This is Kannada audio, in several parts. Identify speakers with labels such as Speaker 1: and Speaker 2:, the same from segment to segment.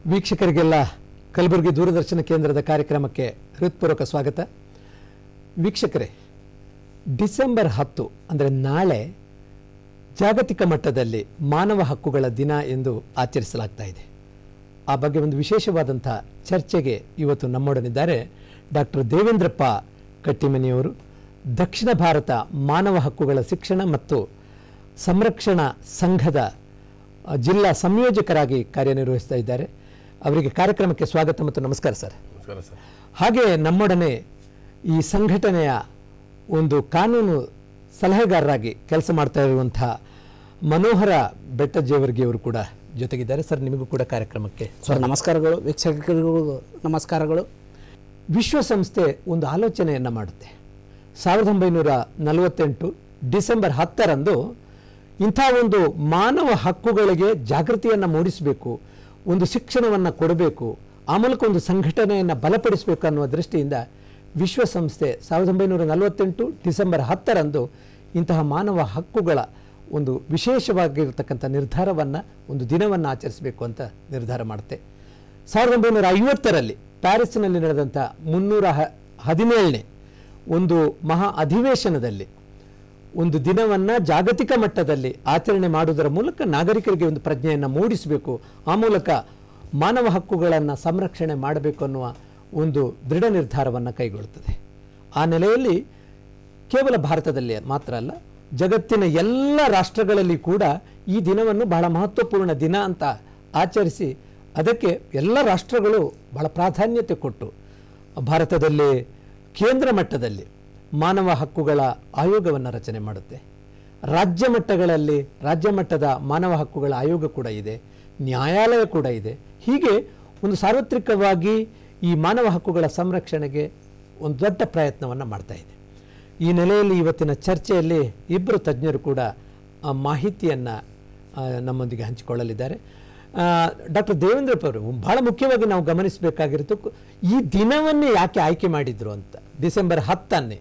Speaker 1: ವೀಕ್ಷಕರಿಗೆಲ್ಲ ಕಲಬುರಗಿ ದೂರದರ್ಶನ ಕೇಂದ್ರದ ಕಾರ್ಯಕ್ರಮಕ್ಕೆ ಹೃತ್ಪೂರ್ವಕ ಸ್ವಾಗತ ವೀಕ್ಷಕರೇ ಡಿಸೆಂಬರ್ ಹತ್ತು ಅಂದರೆ ನಾಳೆ ಜಾಗತಿಕ ಮಟ್ಟದಲ್ಲಿ ಮಾನವ ಹಕ್ಕುಗಳ ದಿನ ಎಂದು ಆಚರಿಸಲಾಗ್ತಾ ಇದೆ ಆ ಬಗ್ಗೆ ಒಂದು ವಿಶೇಷವಾದಂಥ ಚರ್ಚೆಗೆ ಇವತ್ತು ನಮ್ಮೊಡನಿದ್ದಾರೆ ಡಾಕ್ಟರ್ ದೇವೇಂದ್ರಪ್ಪ ಕಟ್ಟಿಮನಿಯವರು ದಕ್ಷಿಣ ಭಾರತ ಮಾನವ ಹಕ್ಕುಗಳ ಶಿಕ್ಷಣ ಮತ್ತು ಸಂರಕ್ಷಣಾ ಸಂಘದ ಆ, ಜಿಲ್ಲಾ ಸಂಯೋಜಕರಾಗಿ ಕಾರ್ಯನಿರ್ವಹಿಸ್ತಾ ಇದ್ದಾರೆ ಅವರಿಗೆ ಕಾರ್ಯಕ್ರಮಕ್ಕೆ ಸ್ವಾಗತ ಮತ್ತು ನಮಸ್ಕಾರ ಸರ್
Speaker 2: ನಮಸ್ಕಾರ ಸರ್
Speaker 1: ಹಾಗೆ ನಮ್ಮೊಡನೆ ಈ ಸಂಘಟನೆಯ ಒಂದು ಕಾನೂನು ಸಲಹೆಗಾರರಾಗಿ ಕೆಲಸ ಮಾಡ್ತಾ ಇರುವಂತಹ ಮನೋಹರ ಬೆಟ್ಟಜ್ಜಿಯವರಿಗೆ ಕೂಡ ಜೊತೆಗಿದ್ದಾರೆ ಸರ್ ನಿಮಗೂ ಕೂಡ ಕಾರ್ಯಕ್ರಮಕ್ಕೆ
Speaker 3: ಸರ್ ನಮಸ್ಕಾರಗಳು ವೀಕ್ಷಕರಿಗೂ ನಮಸ್ಕಾರಗಳು
Speaker 1: ವಿಶ್ವಸಂಸ್ಥೆ ಒಂದು ಆಲೋಚನೆಯನ್ನು ಮಾಡುತ್ತೆ ಸಾವಿರದ ಒಂಬೈನೂರ ನಲವತ್ತೆಂಟು ಡಿಸೆಂಬರ್ ಹತ್ತರಂದು ಇಂಥ ಒಂದು ಮಾನವ ಹಕ್ಕುಗಳಿಗೆ ಜಾಗೃತಿಯನ್ನು ಮೂಡಿಸಬೇಕು ಒಂದು ಶಿಕ್ಷಣವನ್ನು ಕೊಡಬೇಕು ಆ ಮೂಲಕ ಒಂದು ಸಂಘಟನೆಯನ್ನು ಬಲಪಡಿಸಬೇಕು ಅನ್ನುವ ದೃಷ್ಟಿಯಿಂದ ವಿಶ್ವಸಂಸ್ಥೆ ಸಾವಿರದ ಒಂಬೈನೂರ ನಲವತ್ತೆಂಟು ಡಿಸೆಂಬರ್ ಹತ್ತರಂದು ಇಂತಹ ಮಾನವ ಹಕ್ಕುಗಳ ಒಂದು ವಿಶೇಷವಾಗಿರ್ತಕ್ಕಂಥ ನಿರ್ಧಾರವನ್ನು ಒಂದು ದಿನವನ್ನು ಆಚರಿಸಬೇಕು ಅಂತ ನಿರ್ಧಾರ ಮಾಡುತ್ತೆ ಸಾವಿರದ ಒಂಬೈನೂರ ಐವತ್ತರಲ್ಲಿ ಪ್ಯಾರಿಸ್ನಲ್ಲಿ ನಡೆದಂಥ ಮುನ್ನೂರ ಹ- ಹದಿನೇಳನೇ ಒಂದು ಮಹಾ ಅಧಿವೇಶನದಲ್ಲಿ ಒಂದು ದಿನವನ್ನು ಜಾಗತಿಕ ಮಟ್ಟದಲ್ಲಿ ಆಚರಣೆ ಮಾಡುವುದರ ಮೂಲಕ ನಾಗರಿಕರಿಗೆ ಒಂದು ಪ್ರಜ್ಞೆಯನ್ನು ಮೂಡಿಸಬೇಕು ಆ ಮೂಲಕ ಮಾನವ ಹಕ್ಕುಗಳನ್ನು ಸಂರಕ್ಷಣೆ ಮಾಡಬೇಕು ಅನ್ನುವ ಒಂದು ದೃಢ ನಿರ್ಧಾರವನ್ನು ಕೈಗೊಳ್ಳುತ್ತದೆ ಆ ನೆಲೆಯಲ್ಲಿ ಕೇವಲ ಭಾರತದಲ್ಲಿ ಮಾತ್ರ ಅಲ್ಲ ಜಗತ್ತಿನ ಎಲ್ಲ ರಾಷ್ಟ್ರಗಳಲ್ಲಿ ಕೂಡ ಈ ದಿನವನ್ನು ಬಹಳ ಮಹತ್ವಪೂರ್ಣ ದಿನ ಅಂತ ಆಚರಿಸಿ ಅದಕ್ಕೆ ಎಲ್ಲ ರಾಷ್ಟ್ರಗಳು ಬಹಳ ಪ್ರಾಧಾನ್ಯತೆ ಕೊಟ್ಟು ಭಾರತದಲ್ಲಿ ಕೇಂದ್ರ ಮಟ್ಟದಲ್ಲಿ ಮಾನವ ಹಕ್ಕುಗಳ ಆಯೋಗವನ್ನು ರಚನೆ ಮಾಡುತ್ತೆ ರಾಜ್ಯ ಮಟ್ಟಗಳಲ್ಲಿ ರಾಜ್ಯ ಮಟ್ಟದ ಮಾನವ ಹಕ್ಕುಗಳ ಆಯೋಗ ಕೂಡ ಇದೆ ನ್ಯಾಯಾಲಯ ಕೂಡ ಇದೆ ಹೀಗೆ ಒಂದು ಸಾರ್ವತ್ರಿಕವಾಗಿ ಈ ಮಾನವ ಹಕ್ಕುಗಳ ಸಂರಕ್ಷಣೆಗೆ ಒಂದು ದೊಡ್ಡ ಪ್ರಯತ್ನವನ್ನು ಮಾಡ್ತಾ ಇದೆ ಈ ನೆಲೆಯಲ್ಲಿ ಇವತ್ತಿನ ಚರ್ಚೆಯಲ್ಲಿ ಇಬ್ಬರು ತಜ್ಞರು ಕೂಡ ಆ ಮಾಹಿತಿಯನ್ನು ನಮ್ಮೊಂದಿಗೆ ಹಂಚಿಕೊಳ್ಳಲಿದ್ದಾರೆ ಡಾಕ್ಟರ್ ದೇವೇಂದ್ರಪ್ಪ ಅವರು ಬಹಳ ಮುಖ್ಯವಾಗಿ ನಾವು ಗಮನಿಸಬೇಕಾಗಿರೋದು ಕು- ಈ ದಿನವನ್ನೇ ಯಾಕೆ ಆಯ್ಕೆ ಮಾಡಿದ್ರು ಅಂತ ಡಿಸೆಂಬರ್ ಹತ್ತನ್ನೇ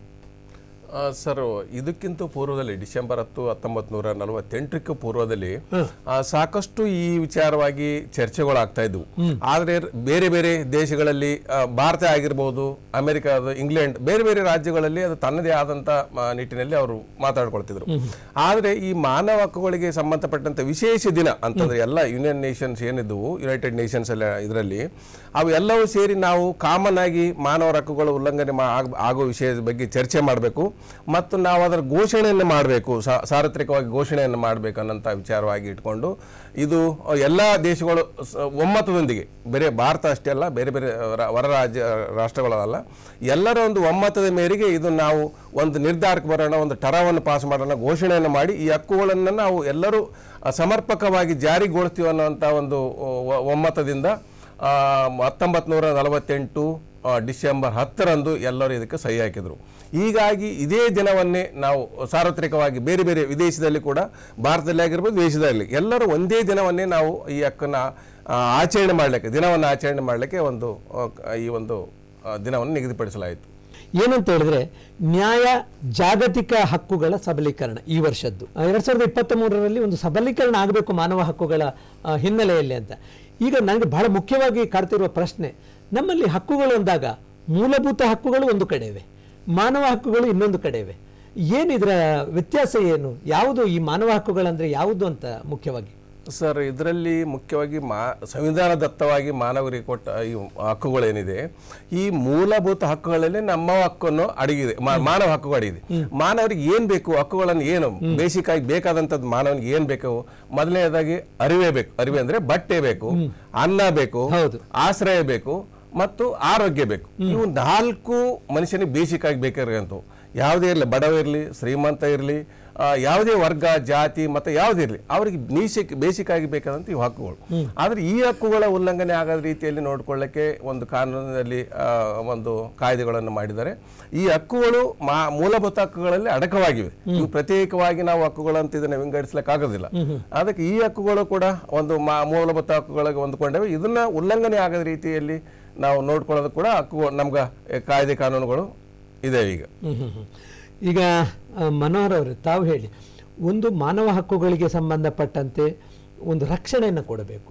Speaker 2: ಆ, ಸರ್ ಇದಕ್ಕಿಂತ ಪೂರ್ವದಲ್ಲಿ ಡಿಸೆಂಬರ್ ಹತ್ತು ಹತ್ತೊಂಬತ್ತು ನೂರ ನಲವತ್ತೆಂಟಕ್ಕೆ ಪೂರ್ವದಲ್ಲಿ ಆ, ಸಾಕಷ್ಟು ಈ ವಿಚಾರವಾಗಿ ಚರ್ಚೆಗಳಾಗ್ತಾ ಇದ್ವು ಆದ್ರೆ ಬೇರೆ ಬೇರೆ ದೇಶಗಳಲ್ಲಿ ಆ, ಭಾರತ ಆಗಿರ್ಬೋದು ಅಮೆರಿಕ ಇಂಗ್ಲೆಂಡ್ ಬೇರೆ ಬೇರೆ ರಾಜ್ಯಗಳಲ್ಲಿ ಅದು ತನ್ನದೇ ಆದಂತ ಆ, ನಿಟ್ಟಿನಲ್ಲಿ ಅವರು ಮಾತಾಡ್ಕೊಳ್ತಿದ್ರು ಆದ್ರೆ ಈ ಮಾನವ ಹಕ್ಕುಗಳಿಗೆ ಸಂಬಂಧಪಟ್ಟಂತ ವಿಶೇಷ ದಿನ ಅಂತಂದ್ರೆ ಎಲ್ಲ ಯುನಿಯನ್ ನೇಷನ್ಸ್ ಏನಿದ್ವು ಯುನೈಟೆಡ್ ನೇಷನ್ಸ್ ಎಲ್ಲ ಇದರಲ್ಲಿ ಅವು ಎಲ್ಲವೂ ಸೇರಿ ನಾವು ಕಾಮನ್ ಆಗಿ ಮಾನವರ ಹಕ್ಕುಗಳ ಉಲ್ಲಂಘನೆ ಮಾ- ಆಗ್- ಆಗೋ ವಿಷಯದ ಬಗ್ಗೆ ಚರ್ಚೆ ಮಾಡಬೇಕು ಮತ್ತು ನಾವು ಅದರ ಘೋಷಣೆಯನ್ನು ಮಾಡಬೇಕು ಸಾರ್ವತ್ರಿಕವಾಗಿ ಘೋಷಣೆಯನ್ನು ಮಾಡಬೇಕು ಅನ್ನೋಂಥ ವಿಚಾರವಾಗಿ ಇಟ್ಕೊಂಡು ಇದು ಎಲ್ಲ ದೇಶಗಳು ಸ- ಒಮ್ಮತದೊಂದಿಗೆ ಬೇರೆ ಭಾರತ ಅಷ್ಟೇ ಅಲ್ಲ ಬೇರೆ ಬೇರೆ ರ- ಹೊರ ರಾಜ್ಯ ರಾಷ್ಟ್ರಗಳಲ್ಲ ಎಲ್ಲರ ಒಂದು ಒಮ್ಮತದ ಮೇರೆಗೆ ಇದು ನಾವು ಒಂದು ನಿರ್ಧಾರಕ್ಕೆ ಬರೋಣ ಒಂದು ಟರವನ್ನು ಪಾಸ್ ಮಾಡೋಣ ಘೋಷಣೆಯನ್ನು ಮಾಡಿ ಈ ಹಕ್ಕುಗಳನ್ನು ನಾವು ಎಲ್ಲರೂ ಆ, ಸಮರ್ಪಕವಾಗಿ ಜಾರಿಗೊಳಿಸ್ತೀವಿ ಅನ್ನುವಂಥ ಒಂದು ಒ- ಒಮ್ಮತದಿಂದ ಹತ್ತೊಂಬತ್ತು ನೂರ ನಲವತ್ತೆಂಟು ಆ, ಡಿಸೆಂಬರ್ ಹತ್ತರಂದು ಎಲ್ಲರೂ ಇದಕ್ಕೆ ಸಹಿ ಹಾಕಿದರು ಹೀಗಾಗಿ ಇದೇ ದಿನವನ್ನೇ ನಾವು ಸಾರ್ವತ್ರಿಕವಾಗಿ ಬೇರೆ ಬೇರೆ ವಿದೇಶದಲ್ಲಿ ಕೂಡ ಭಾರತದಲ್ಲಿ ಆಗಿರ್ಬೋದು ದೇಶದಲ್ಲಿ ಎಲ್ಲರೂ ಒಂದೇ ದಿನವನ್ನೇ ನಾವು ಈ ಹಕ್ಕನ್ನು ಆ, ಆಚರಣೆ ಮಾಡಲಿಕ್ಕೆ ದಿನವನ್ನು ಆಚರಣೆ ಮಾಡಲಿಕ್ಕೆ ಒಂದು ಆ, ಈ ಒಂದು ಆ, ದಿನವನ್ನು ನಿಗದಿಪಡಿಸಲಾಯಿತು
Speaker 1: ಏನಂತ ಹೇಳಿದ್ರೆ ನ್ಯಾಯ ಜಾಗತಿಕ ಹಕ್ಕುಗಳ ಸಬಲೀಕರಣ ಈ ವರ್ಷದ್ದು ಆ, ಎರಡ್ ಸಾವಿರದ ಇಪ್ಪತ್ತ ಮೂರರಲ್ಲಿ ಒಂದು ಸಬಲೀಕರಣ ಆಗಬೇಕು ಮಾನವ ಹಕ್ಕುಗಳ ಆ, ಹಿನ್ನೆಲೆಯಲ್ಲಿ ಅಂತ ಈಗ ನನಗೆ ಬಹಳ ಮುಖ್ಯವಾಗಿ ಕಾಡ್ತಿರುವ ಪ್ರಶ್ನೆ ನಮ್ಮಲ್ಲಿ ಹಕ್ಕುಗಳು ಅಂದಾಗ ಮೂಲಭೂತ ಹಕ್ಕುಗಳು ಒಂದು ಕಡೆ ಇವೆ ಮಾನವ ಹಕ್ಕುಗಳು ಇನ್ನೊಂದು ಕಡೆ ಇವೆ ಏನಿದ್ರ ವ್ಯತ್ಯಾಸ ಏನು ಯಾವುದು ಈ ಮಾನವ ಹಕ್ಕುಗಳಂದ್ರೆ ಯಾವುದು ಅಂತ ಮುಖ್ಯವಾಗಿ
Speaker 2: ಸರ್ ಇದರಲ್ಲಿ ಮುಖ್ಯವಾಗಿ ಮಾ ಸಂವಿಧಾನದತ್ತವಾಗಿ ಮಾನವರಿಗೆ ಕೊಟ್ಟ ಈ ಹಕ್ಕುಗಳೇನಿದೆ ಈ ಮೂಲಭೂತ ಹಕ್ಕುಗಳಲ್ಲಿ ನಮ್ಮ ಹಕ್ಕನ್ನು ಅಡಗಿದೆ ಮಾ- ಮಾನವ ಹಕ್ಕು ಅಡಗಿದೆ ಮಾನವರಿಗೆ ಏನ್ ಬೇಕು ಹಕ್ಕುಗಳನ್ನು ಏನು ಬೇಸಿಕ್ ಆಗಿ ಬೇಕಾದಂತದ್ದು ಮಾನವನಿಗೆ ಏನ್ ಬೇಕು ಮೊದಲನೇದಾಗಿ ಅರಿವೇ ಬೇಕು ಅರಿವೆ ಅಂದ್ರೆ ಬಟ್ಟೆ ಬೇಕು ಅನ್ನ ಬೇಕು
Speaker 1: ಹೌದು.
Speaker 2: ಆಶ್ರಯ ಬೇಕು ಮತ್ತು ಆರೋಗ್ಯ ಬೇಕು ಇವು ನಾಲ್ಕು ಮನುಷ್ಯನಿಗೆ ಬೇಸಿಕ್ ಆಗಿ ಬೇಕಾಗಿರುವಂಥವು ಯಾವುದೇ ಇರಲಿ ಬಡವ ಇರಲಿ ಶ್ರೀಮಂತ ಇರಲಿ ಯಾವುದೇ ವರ್ಗ ಜಾತಿ ಮತ್ತು ಯಾವುದೇ ಇರಲಿ ಅವರಿಗೆ ಬೇಸಿಕ್ ಬೇಸಿಕ್ ಆಗಿ ಬೇಕಾದಂಥ ಇವು ಹಕ್ಕುಗಳು ಆದರೆ ಈ ಹಕ್ಕುಗಳ ಉಲ್ಲಂಘನೆ ಆಗದ ರೀತಿಯಲ್ಲಿ ನೋಡ್ಕೊಳ್ಳಕ್ಕೆ ಒಂದು ಕಾನೂನಿನಲ್ಲಿ ಆ, ಒಂದು ಕಾಯ್ದೆಗಳನ್ನು ಮಾಡಿದ್ದಾರೆ ಈ ಹಕ್ಕುಗಳು ಮಾ ಮೂಲಭೂತ ಹಕ್ಕುಗಳಲ್ಲಿ ಅಡಕವಾಗಿವೆ ಇವು ಪ್ರತ್ಯೇಕವಾಗಿ ನಾವು ಹಕ್ಕುಗಳಂತ ಇದನ್ನು ವಿಂಗಡಿಸ್ಲಿಕ್ಕೆ ಆಗೋದಿಲ್ಲ ಅದಕ್ಕೆ ಈ ಹಕ್ಕುಗಳು ಕೂಡ ಒಂದು ಮಾ ಮೂಲಭೂತ ಹಕ್ಕುಗಳಿಗೆ ಹೊಂದ್ಕೊಂಡವೆ ಇದನ್ನ ಉಲ್ಲಂಘನೆ ಆಗದ ರೀತಿಯಲ್ಲಿ ನಾವು ನೋಡ್ಕೊಳ್ಳೋದು ಕೂಡ ಹಕ್ಕು ನಮ್ಗೆ ಕಾಯ್ದೆ ಕಾನೂನುಗಳು ಇದೆ ಈಗ
Speaker 1: ಹ್ಮ್ ಹ್ಮ್ ಹ್ಮ್. ಈಗ ಆ, ಮನೋಹರ್ ಅವರು ತಾವು ಹೇಳಿ ಒಂದು ಮಾನವ ಹಕ್ಕುಗಳಿಗೆ ಸಂಬಂಧಪಟ್ಟಂತೆ ಒಂದು ರಕ್ಷಣೆಯನ್ನು ಕೊಡಬೇಕು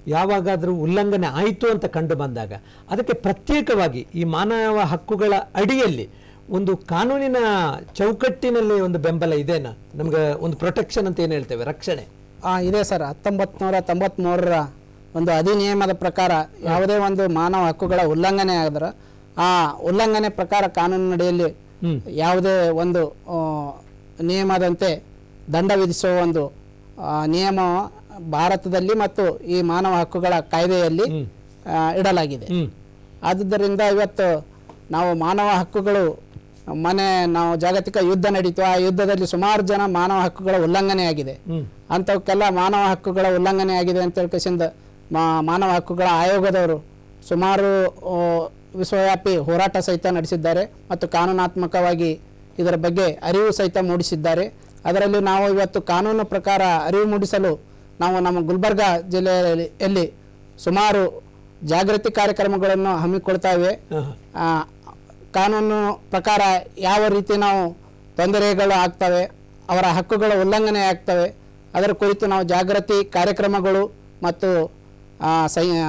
Speaker 1: ಯಾವಾಗಾದರೂ ಉಲ್ಲಂಘನೆ ಆಯಿತು ಅಂತ ಕಂಡು ಬಂದಾಗ ಅದಕ್ಕೆ ಪ್ರತ್ಯೇಕವಾಗಿ ಈ ಮಾನವ ಹಕ್ಕುಗಳ ಅಡಿಯಲ್ಲಿ ಒಂದು ಕಾನೂನಿನ ಚೌಕಟ್ಟಿನಲ್ಲಿ ಒಂದು ಬೆಂಬಲ ಇದೆನಾ ನಮ್ಗೆ ಒಂದು ಪ್ರೊಟೆಕ್ಷನ್ ಅಂತ ಏನು ಹೇಳ್ತೇವೆ ರಕ್ಷಣೆ
Speaker 3: ಆ, ಇದೆ ಸರ್ ಹತ್ತೊಂಬತ್ತು ನೂರ ತೊಂಬತ್ತ್ಮೂರರ ಒಂದು ಅಧಿನಿಯಮದ ಪ್ರಕಾರ ಯಾವುದೇ ಒಂದು ಮಾನವ ಹಕ್ಕುಗಳ ಉಲ್ಲಂಘನೆ ಆದ್ರೆ ಆ ಉಲ್ಲಂಘನೆ ಪ್ರಕಾರ ಕಾನೂನಿನಡಿಯಲ್ಲಿ ಯಾವುದೇ ಒಂದು ಆ, ನಿಯಮದಂತೆ ದಂಡ ವಿಧಿಸುವ ಒಂದು ಆ, ನಿಯಮ ಭಾರತದಲ್ಲಿ ಮತ್ತು ಈ ಮಾನವ ಹಕ್ಕುಗಳ ಕಾಯ್ದೆಯಲ್ಲಿ ಆ, ಇಡಲಾಗಿದೆ
Speaker 1: ಹ್ಮ್
Speaker 3: ಆದುದರಿಂದ ಇವತ್ತು ನಾವು ಮಾನವ ಹಕ್ಕುಗಳು ಮನೆ ನಾವು ಜಾಗತಿಕ ಯುದ್ಧ ನಡೀತು ಆ ಯುದ್ಧದಲ್ಲಿ ಸುಮಾರು ಜನ ಮಾನವ ಹಕ್ಕುಗಳ ಉಲ್ಲಂಘನೆ ಆಗಿದೆ
Speaker 1: ಹ್ಮ್
Speaker 3: ಅಂಥವಕ್ಕೆಲ್ಲ ಮಾನವ ಹಕ್ಕುಗಳ ಉಲ್ಲಂಘನೆ ಆಗಿದೆ ಅಂತ ಹೇಳ್ಕೇಸಿಂದ ಮಾ ಮಾನವ ಹಕ್ಕುಗಳ ಆಯೋಗದವರು ಸುಮಾರು ಆ, ವಿಶ್ವವ್ಯಾಪಿ ಹೋರಾಟ ಸಹಿತ ನಡೆಸಿದ್ದಾರೆ ಮತ್ತು ಕಾನೂನಾತ್ಮಕವಾಗಿ ಇದರ ಬಗ್ಗೆ ಅರಿವು ಸಹಿತ ಮೂಡಿಸಿದ್ದಾರೆ ಅದರಲ್ಲಿ ನಾವು ಇವತ್ತು ಕಾನೂನು ಪ್ರಕಾರ ಅರಿವು ಮೂಡಿಸಲು ನಾವು ನಮ್ಮ ಗುಲ್ಬರ್ಗ ಜಿಲ್ಲೆಯಲ್ಲಿ ಎಲ್ಲಿ ಸುಮಾರು ಜಾಗೃತಿ ಕಾರ್ಯಕ್ರಮಗಳನ್ನು ಹಮ್ಮಿಕೊಳ್ತಾ ಇವೆ
Speaker 1: ಆಹಾ.
Speaker 3: ಆ, ಕಾನೂನು ಪ್ರಕಾರ ಯಾವ ರೀತಿ ನಾವು ತೊಂದರೆಗಳು ಆಗ್ತವೆ ಅವರ ಹಕ್ಕುಗಳ ಉಲ್ಲಂಘನೆ ಆಗ್ತವೆ ಅದರ ಕುರಿತು ನಾವು ಜಾಗೃತಿ ಕಾರ್ಯಕ್ರಮಗಳು ಮತ್ತು ಆ, ಸೈ ಆ,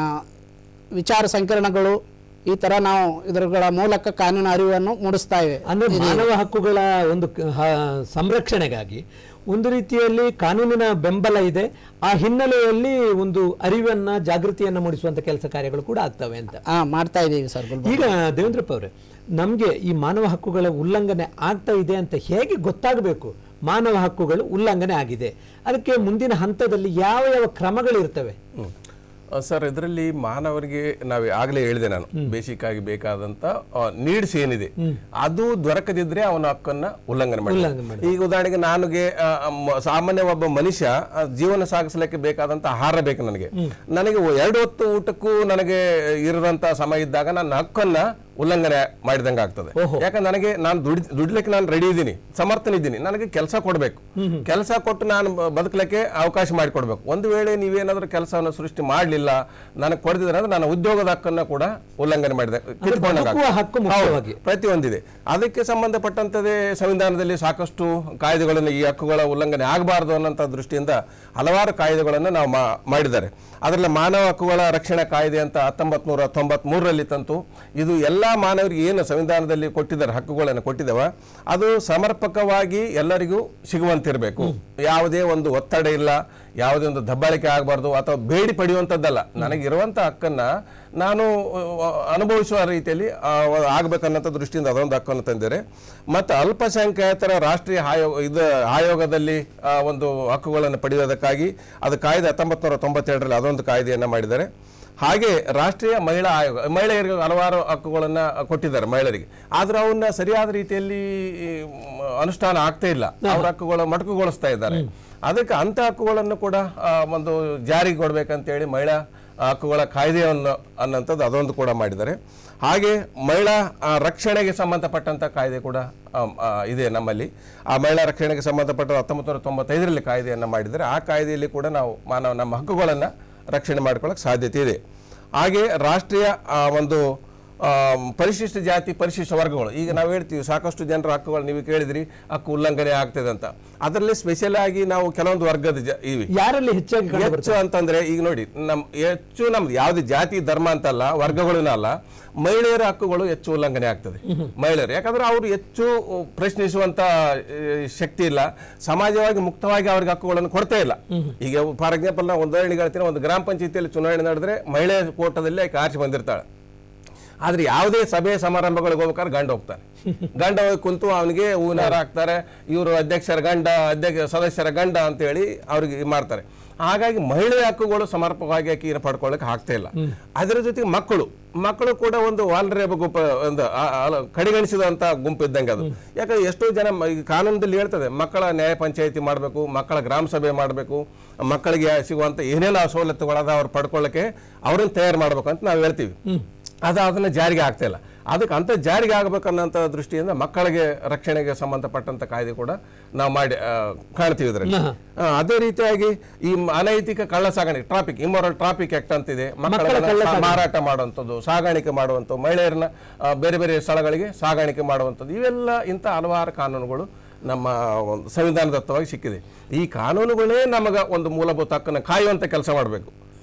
Speaker 3: ವಿಚಾರ ಸಂಕಿರಣಗಳು ಈ ಥರ ನಾವು ಇದರ ಮೂಲಕ ಕಾನೂನು ಅರಿವನ್ನು ಮೂಡಿಸ್ತಾ ಇವೆ
Speaker 1: ಅಂದ್ರೆ ಮಾನವ ಹಕ್ಕುಗಳ ಒಂದು ಕ- ಹ- ಸಂರಕ್ಷಣೆಗಾಗಿ ಒಂದು ರೀತಿಯಲ್ಲಿ ಕಾನೂನಿನ ಬೆಂಬಲ ಇದೆ ಆ ಹಿನ್ನೆಲೆಯಲ್ಲಿ ಒಂದು ಅರಿವನ್ನ ಜಾಗೃತಿಯನ್ನ ಮೂಡಿಸುವಂತ ಕೆಲಸ ಕಾರ್ಯಗಳು ಕೂಡ ಆಗ್ತವೆ ಅಂತ
Speaker 3: ಆ, ಮಾಡ್ತಾ ಇದ್ದೀವಿ ಸರ್ ಗುಲ್ಬರ್ಗ
Speaker 1: ಈಗ ದೇವೇಂದ್ರಪ್ಪ ಅವರೇ ನಮಗೆ ಈ ಮಾನವ ಹಕ್ಕುಗಳ ಉಲ್ಲಂಘನೆ ಆಗ್ತಾ ಇದೆ ಅಂತ ಹೇಗೆ ಗೊತ್ತಾಗಬೇಕು ಮಾನವ ಹಕ್ಕುಗಳು ಉಲ್ಲಂಘನೆ ಆಗಿದೆ ಅದಕ್ಕೆ ಮುಂದಿನ ಹಂತದಲ್ಲಿ ಯಾವ ಯಾವ ಕ್ರಮಗಳಿರ್ತವೆ
Speaker 2: ಹ್ಮ್. ಆ, ಸರ್ ಇದರಲ್ಲಿ ಮಾನವರಿಗೆ ನಾವು ಆಗಲೇ ಹೇಳಿದೆ ನಾನು ಬೇಸಿಕ್ ಆಗಿ ಬೇಕಾದಂತ ನೀಡ್ಸ್ ಏನಿದೆ ಅದು ದೊರಕದಿದ್ರೆ ಅವನ ಹಕ್ಕನ್ನ ಉಲ್ಲಂಘನೆ
Speaker 1: ಉಲ್ಲಂಘನೆ
Speaker 2: ಮಾಡಿ ಈಗ ಉದಾಹರಣೆಗೆ ನನಗೆ ಆ, ಮ- ಸಾಮಾನ್ಯ ಒಬ್ಬ ಮನುಷ್ಯ ಆ, ಜೀವನ ಸಾಗಿಸಲಿಕ್ಕೆ ಬೇಕಾದಂತ ಆಹಾರ ಬೇಕು ನನಗೆ ನನಗೆ ಒ- ಎರಡು ಹೊತ್ತು ಊಟಕ್ಕೂ ನನಗೆ ಇರದಂತ ಸಮಯ ಇದ್ದಾಗ ನನ್ನ ಹಕ್ಕನ್ನ ಉಲ್ಲಂಘನೆ ಮಾಡಿದಂಗೆ ಆಗ್ತದೆ ಯಾಕಂದ್ರೆ ನನಗೆ ನಾನು ದುಡಿ ದುಡ್ಲಿಕ್ಕೆ ನಾನು ರೆಡಿ ಇದ್ದೀನಿ ಸಮರ್ಥನಿದ್ದೀನಿ ನನಗೆ ಕೆಲಸ ಕೊಡಬೇಕು ಕೆಲಸ ಕೊಟ್ಟು ನಾನು ಬ- ಬದುಕಲಿಕ್ಕೆ ಅವಕಾಶ ಮಾಡಿಕೊಡ್ಬೇಕು ಒಂದು ವೇಳೆ ನೀವೇನಾದ್ರೂ ಕೆಲಸವನ್ನು ಸೃಷ್ಟಿ ಮಾಡಲಿಲ್ಲ ನನಗೆ ಕೊಡ್ತಿದ್ರೆ ಅಂದ್ರೆ ನನ್ನ ಉದ್ಯೋಗದ ಹಕ್ಕನ್ನ ಕೂಡ ಉಲ್ಲಂಘನೆ ಮಾಡಿದೆ ಕಿತ್ಕೊಂಡಂಗೆ
Speaker 1: ಬದುಕುವ
Speaker 2: ಆಗ್ತದೆ.
Speaker 1: ಹಕ್ಕು ಮುಖ್ಯವಾಗಿ.
Speaker 2: ಹೌದು. ಪ್ರತಿಯೊಂದಿದೆ ಅದಕ್ಕೆ ಸಂಬಂಧಪಟ್ಟಂತದೇ ಸಂವಿಧಾನದಲ್ಲಿ ಸಾಕಷ್ಟು ಕಾಯ್ದೆಗಳನ್ನು ಈ ಹಕ್ಕುಗಳ ಉಲ್ಲಂಘನೆ ಆಗಬಾರದು ಅನ್ನೋಂಥ ದೃಷ್ಟಿಯಿಂದ ಹಲವಾರು ಕಾಯ್ದೆಗಳನ್ನು ನಾವು ಮಾ- ಮಾಡಿದ್ದಾರೆ ಅದರಲ್ಲಿ ಮಾನವ ಹಕ್ಕುಗಳ ರಕ್ಷಣಾ ಕಾಯ್ದೆ ಅಂತ ಹತ್ತೊಂಬತ್ತು ನೂರ ತೊಂಬತ್ಮೂರರಲ್ಲಿ ತಂತು ಇದು ಎಲ್ಲ ಮಾನವರಿಗೆ ಏನು ಸಂವಿಧಾನದಲ್ಲಿ ಕೊಟ್ಟಿದ್ದಾರೆ ಹಕ್ಕುಗಳನ್ನು ಕೊಟ್ಟಿದ್ದಾವ ಅದು ಸಮರ್ಪಕವಾಗಿ ಎಲ್ಲರಿಗೂ ಸಿಗುವಂತಿರಬೇಕು ಯಾವುದೇ ಒಂದು ಒತ್ತಡ ಇಲ್ಲ ಯಾವುದೇ ಒಂದು ದಬ್ಬಾಳಿಕೆ ಆಗಬಾರ್ದು ಅಥವಾ ಬೇಡಿ ಪಡೆಯುವಂಥದ್ದಲ್ಲ ನನಗಿರುವಂಥ ಹಕ್ಕನ್ನ ನಾನು ಆ, ಅನುಭವಿಸುವ ರೀತಿಯಲ್ಲಿ ಆ, ಆಗ್ಬೇಕನ್ನೋಂಥ ದೃಷ್ಟಿಯಿಂದ ಅದೊಂದು ಹಕ್ಕನ್ನು ತಂದಿದ್ದಾರೆ ಮತ್ತು ಅಲ್ಪಸಂಖ್ಯಾತರ ರಾಷ್ಟ್ರೀಯ ಆಯೋಗ ಇದು ಆಯೋಗದಲ್ಲಿ ಆ, ಒಂದು ಹಕ್ಕುಗಳನ್ನು ಪಡೆಯೋದಕ್ಕಾಗಿ ಅದು ಕಾಯ್ದೆ ಹತ್ತೊಂಬತ್ತು ನೂರ ತೊಂಬತ್ತೆರಡರಲ್ಲಿ ಅದೊಂದು ಕಾಯ್ದೆಯನ್ನು ಮಾಡಿದ್ದಾರೆ ಹಾಗೆ ರಾಷ್ಟ್ರೀಯ ಮಹಿಳಾ ಆಯೋಗ ಮಹಿಳೆಯರಿಗೆ ಹಲವಾರು ಹಕ್ಕುಗಳನ್ನು ಕೊಟ್ಟಿದ್ದಾರೆ ಮಹಿಳೆಯರಿಗೆ ಆದ್ರೆ ಅವನ್ನ ಸರಿಯಾದ ರೀತಿಯಲ್ಲಿ ಮ್, ಅನುಷ್ಠಾನ ಆಗ್ತಾ ಇಲ್ಲ ಅವ್ರ ಹಕ್ಕುಗಳು ಮೊಟಕುಗೊಳಿಸ್ತಾ ಇದ್ದಾರೆ ಅದಕ್ಕೆ ಅಂಥ ಹಕ್ಕುಗಳನ್ನು ಕೂಡ ಆ, ಒಂದು ಜಾರಿಗೆ ಕೊಡ್ಬೇಕಂತೇಳಿ ಮಹಿಳಾ ಹಕ್ಕುಗಳ ಕಾಯ್ದೆಯನ್ನು ಅನ್ನೋಂಥದ್ದು ಅದೊಂದು ಕೂಡ ಮಾಡಿದ್ದಾರೆ ಹಾಗೆ ಮಹಿಳಾ ಆ, ರಕ್ಷಣೆಗೆ ಸಂಬಂಧಪಟ್ಟಂಥ ಕಾಯ್ದೆ ಕೂಡ ಆ, ಆ, ಇದೆ ನಮ್ಮಲ್ಲಿ ಆ ಮಹಿಳಾ ರಕ್ಷಣೆಗೆ ಸಂಬಂಧಪಟ್ಟ ಹತ್ತೊಂಬತ್ತು ನೂರ ತೊಂಬತ್ತೈದರಲ್ಲಿ ಕಾಯ್ದೆಯನ್ನು ಮಾಡಿದ್ದಾರೆ ಆ ಕಾಯ್ದೆಯಲ್ಲಿ ಕೂಡ ನಾವು ಮಾನವ ನಮ್ಮ ಹಕ್ಕುಗಳನ್ನು ರಕ್ಷಣೆ ಮಾಡ್ಕೊಳ್ಳೋಕೆ ಸಾಧ್ಯತೆ ಇದೆ ಹಾಗೆ ರಾಷ್ಟ್ರೀಯ ಆ, ಒಂದು ಆ, ಪರಿಶಿಷ್ಟ ಜಾತಿ ಪರಿಶಿಷ್ಟ ವರ್ಗಗಳು ಈಗ ನಾವು ಹೇಳ್ತೀವಿ ಸಾಕಷ್ಟು ಜನರ ಹಕ್ಕುಗಳು ನೀವು ಕೇಳಿದ್ರಿ ಹಕ್ಕು ಉಲ್ಲಂಘನೆ ಆಗ್ತದೆ ಅಂತ ಅದರಲ್ಲಿ ಸ್ಪೆಷಲ್ ಆಗಿ ನಾವು ಕೆಲವೊಂದು ವರ್ಗದ ಜ ಇವೆ
Speaker 1: ಯಾರಲ್ಲಿ ಹೆಚ್ಚಾಗಿ ಕಂಡು
Speaker 2: ಹೆಚ್ಚು ಅಂತಂದ್ರೆ ಈಗ ನೋಡಿ ನಮ್ ಹೆಚ್ಚು ನಮ್ದು ಯಾವ್ದು ಜಾತಿ ಧರ್ಮ ಅಂತಲ್ಲ ವರ್ಗಗಳನ್ನ ಅಲ್ಲ ಮಹಿಳೆಯರ ಹಕ್ಕುಗಳು ಹೆಚ್ಚು ಉಲ್ಲಂಘನೆ ಆಗ್ತದೆ ಮಹಿಳೆಯರು ಯಾಕಂದ್ರೆ ಅವರು ಹೆಚ್ಚು ಪ್ರಶ್ನಿಸುವಂತ ಆ, ಶಕ್ತಿ ಇಲ್ಲ ಸಮಾಜವಾಗಿ ಮುಕ್ತವಾಗಿ ಅವ್ರಿಗೆ ಹಕ್ಕುಗಳನ್ನು ಕೊಡ್ತಾ ಇಲ್ಲ ಈಗ ಫಾರ್ ಎಕ್ಸಾಂಪಲ್ ನಾವು ಒಂದು ಉದಾಹರಣೆಗೆ ಹೇಳ್ತೀನಿ ಒಂದು ಗ್ರಾಮ ಪಂಚಾಯತಿಯಲ್ಲಿ ಚುನಾವಣೆ ನಡೆದ್ರೆ ಮಹಿಳೆ ಕೋಟದಲ್ಲಿ ಆಕೆ ಆರ್ಚಿ ಬಂದಿರ್ತಾಳೆ ಆದ್ರೆ ಯಾವುದೇ ಸಭೆ ಸಮಾರಂಭಗಳಿಗೆ ಹೋಗ್ಬೇಕಾದ್ರೆ ಗಂಡ ಹೋಗ್ತಾನೆ ಗಂಡ ಹೋಗಿ ಕುಂತು ಅವನಿಗೆ ಹೂವಿನಾರ ಹಾಕ್ತಾರೆ ಇವರು ಅಧ್ಯಕ್ಷರ ಗಂಡ ಅಧ್ಯಕ್ಷ ಸದಸ್ಯರ ಗಂಡ ಅಂತೇಳಿ ಅವ್ರಿಗೆ ಇದ್ ಮಾಡ್ತಾರೆ ಹಾಗಾಗಿ ಮಹಿಳೆಯ ಹಕ್ಕುಗಳು ಸಮರ್ಪಕವಾಗಿ ಆಕಿ ಪಡ್ಕೊಳ್ಳಕ್ಕೆ ಆಗ್ತಾ ಇಲ್ಲ ಅದರ ಜೊತೆಗೆ ಮಕ್ಕಳು ಮಕ್ಕಳು ಕೂಡ ಒಂದು ವಾಲ್ರೇಬ ಗುಂಪ ಒಂದು ಆ- ಆ- ಕಡೆಗಣಿಸಿದಂತ ಗುಂಪು ಇದ್ದಂಗೆ ಅದು ಯಾಕಂದ್ರೆ ಎಷ್ಟೋ ಜನ ಮ- ಈ ಕಾನೂನದಲ್ಲಿ ಹೇಳ್ತದೆ ಮಕ್ಕಳ ನ್ಯಾಯ ಪಂಚಾಯತಿ ಮಾಡಬೇಕು ಮಕ್ಕಳ ಗ್ರಾಮ ಸಭೆ ಮಾಡಬೇಕು ಮಕ್ಕಳಿಗೆ ಸಿಗುವಂತ ಏನೇನು ಸವಲತ್ತುಗಳದ ಅವ್ರು ಪಡ್ಕೊಳ್ಳಕ್ಕೆ ಅವ್ರನ್ನ ತಯಾರು ಮಾಡ್ಬೇಕು ಅಂತ ನಾವು ಹೇಳ್ತೀವಿ ಅದು ಅದನ್ನ ಜಾರಿಗೆ ಆಗ್ತಾ ಇಲ್ಲ ಅದಕ್ಕೆ ಅಂತ ಜಾರಿಗೆ ಆಗಬೇಕನ್ನೋಂಥ ದೃಷ್ಟಿಯಿಂದ ಮಕ್ಕಳಿಗೆ ರಕ್ಷಣೆಗೆ ಸಂಬಂಧಪಟ್ಟಂತ ಕಾಯ್ದೆ ಕೂಡ ನಾವು ಮಾಡಿ ಆ, ಕಾಣ್ತೀವಿ ಇದರಲ್ಲಿ ಆ, ಅದೇ ರೀತಿಯಾಗಿ ಈ ಮ- ಅನೈತಿಕ ಕಳ್ಳ ಸಾಗಾಣಿಕೆ ಟ್ರಾಫಿಕ್ ಇಮೋರಲ್ ಟ್ರಾಫಿಕ್ ಆಕ್ಟ್ ಅಂತಿದೆ ಮಕ್ಕಳನ್ನ ಸಾ- ಮಾರಾಟ ಮಾಡುವಂಥದ್ದು ಸಾಗಾಣಿಕೆ ಮಾಡುವಂಥದ್ದು ಮಹಿಳೆಯರನ್ನ ಆ, ಬೇರೆ ಬೇರೆ ಸ್ಥಳಗಳಿಗೆ ಸಾಗಾಣಿಕೆ ಮಾಡುವಂಥದ್ದು ಇವೆಲ್ಲ ಇಂಥ ಹಲವಾರು ಕಾನೂನುಗಳು ನಮ್ಮ ಒಂದು ಸಂವಿಧಾನದತ್ತವಾಗಿ ಸಿಕ್ಕಿದೆ ಈ ಕಾನೂನುಗಳೇ ನಮಗೆ ಒಂದು ಮೂಲಭೂತ ಹಕ್ಕನ್ನು ಕಾಯುವಂಥ ಕೆಲಸ ಮಾಡಬೇಕು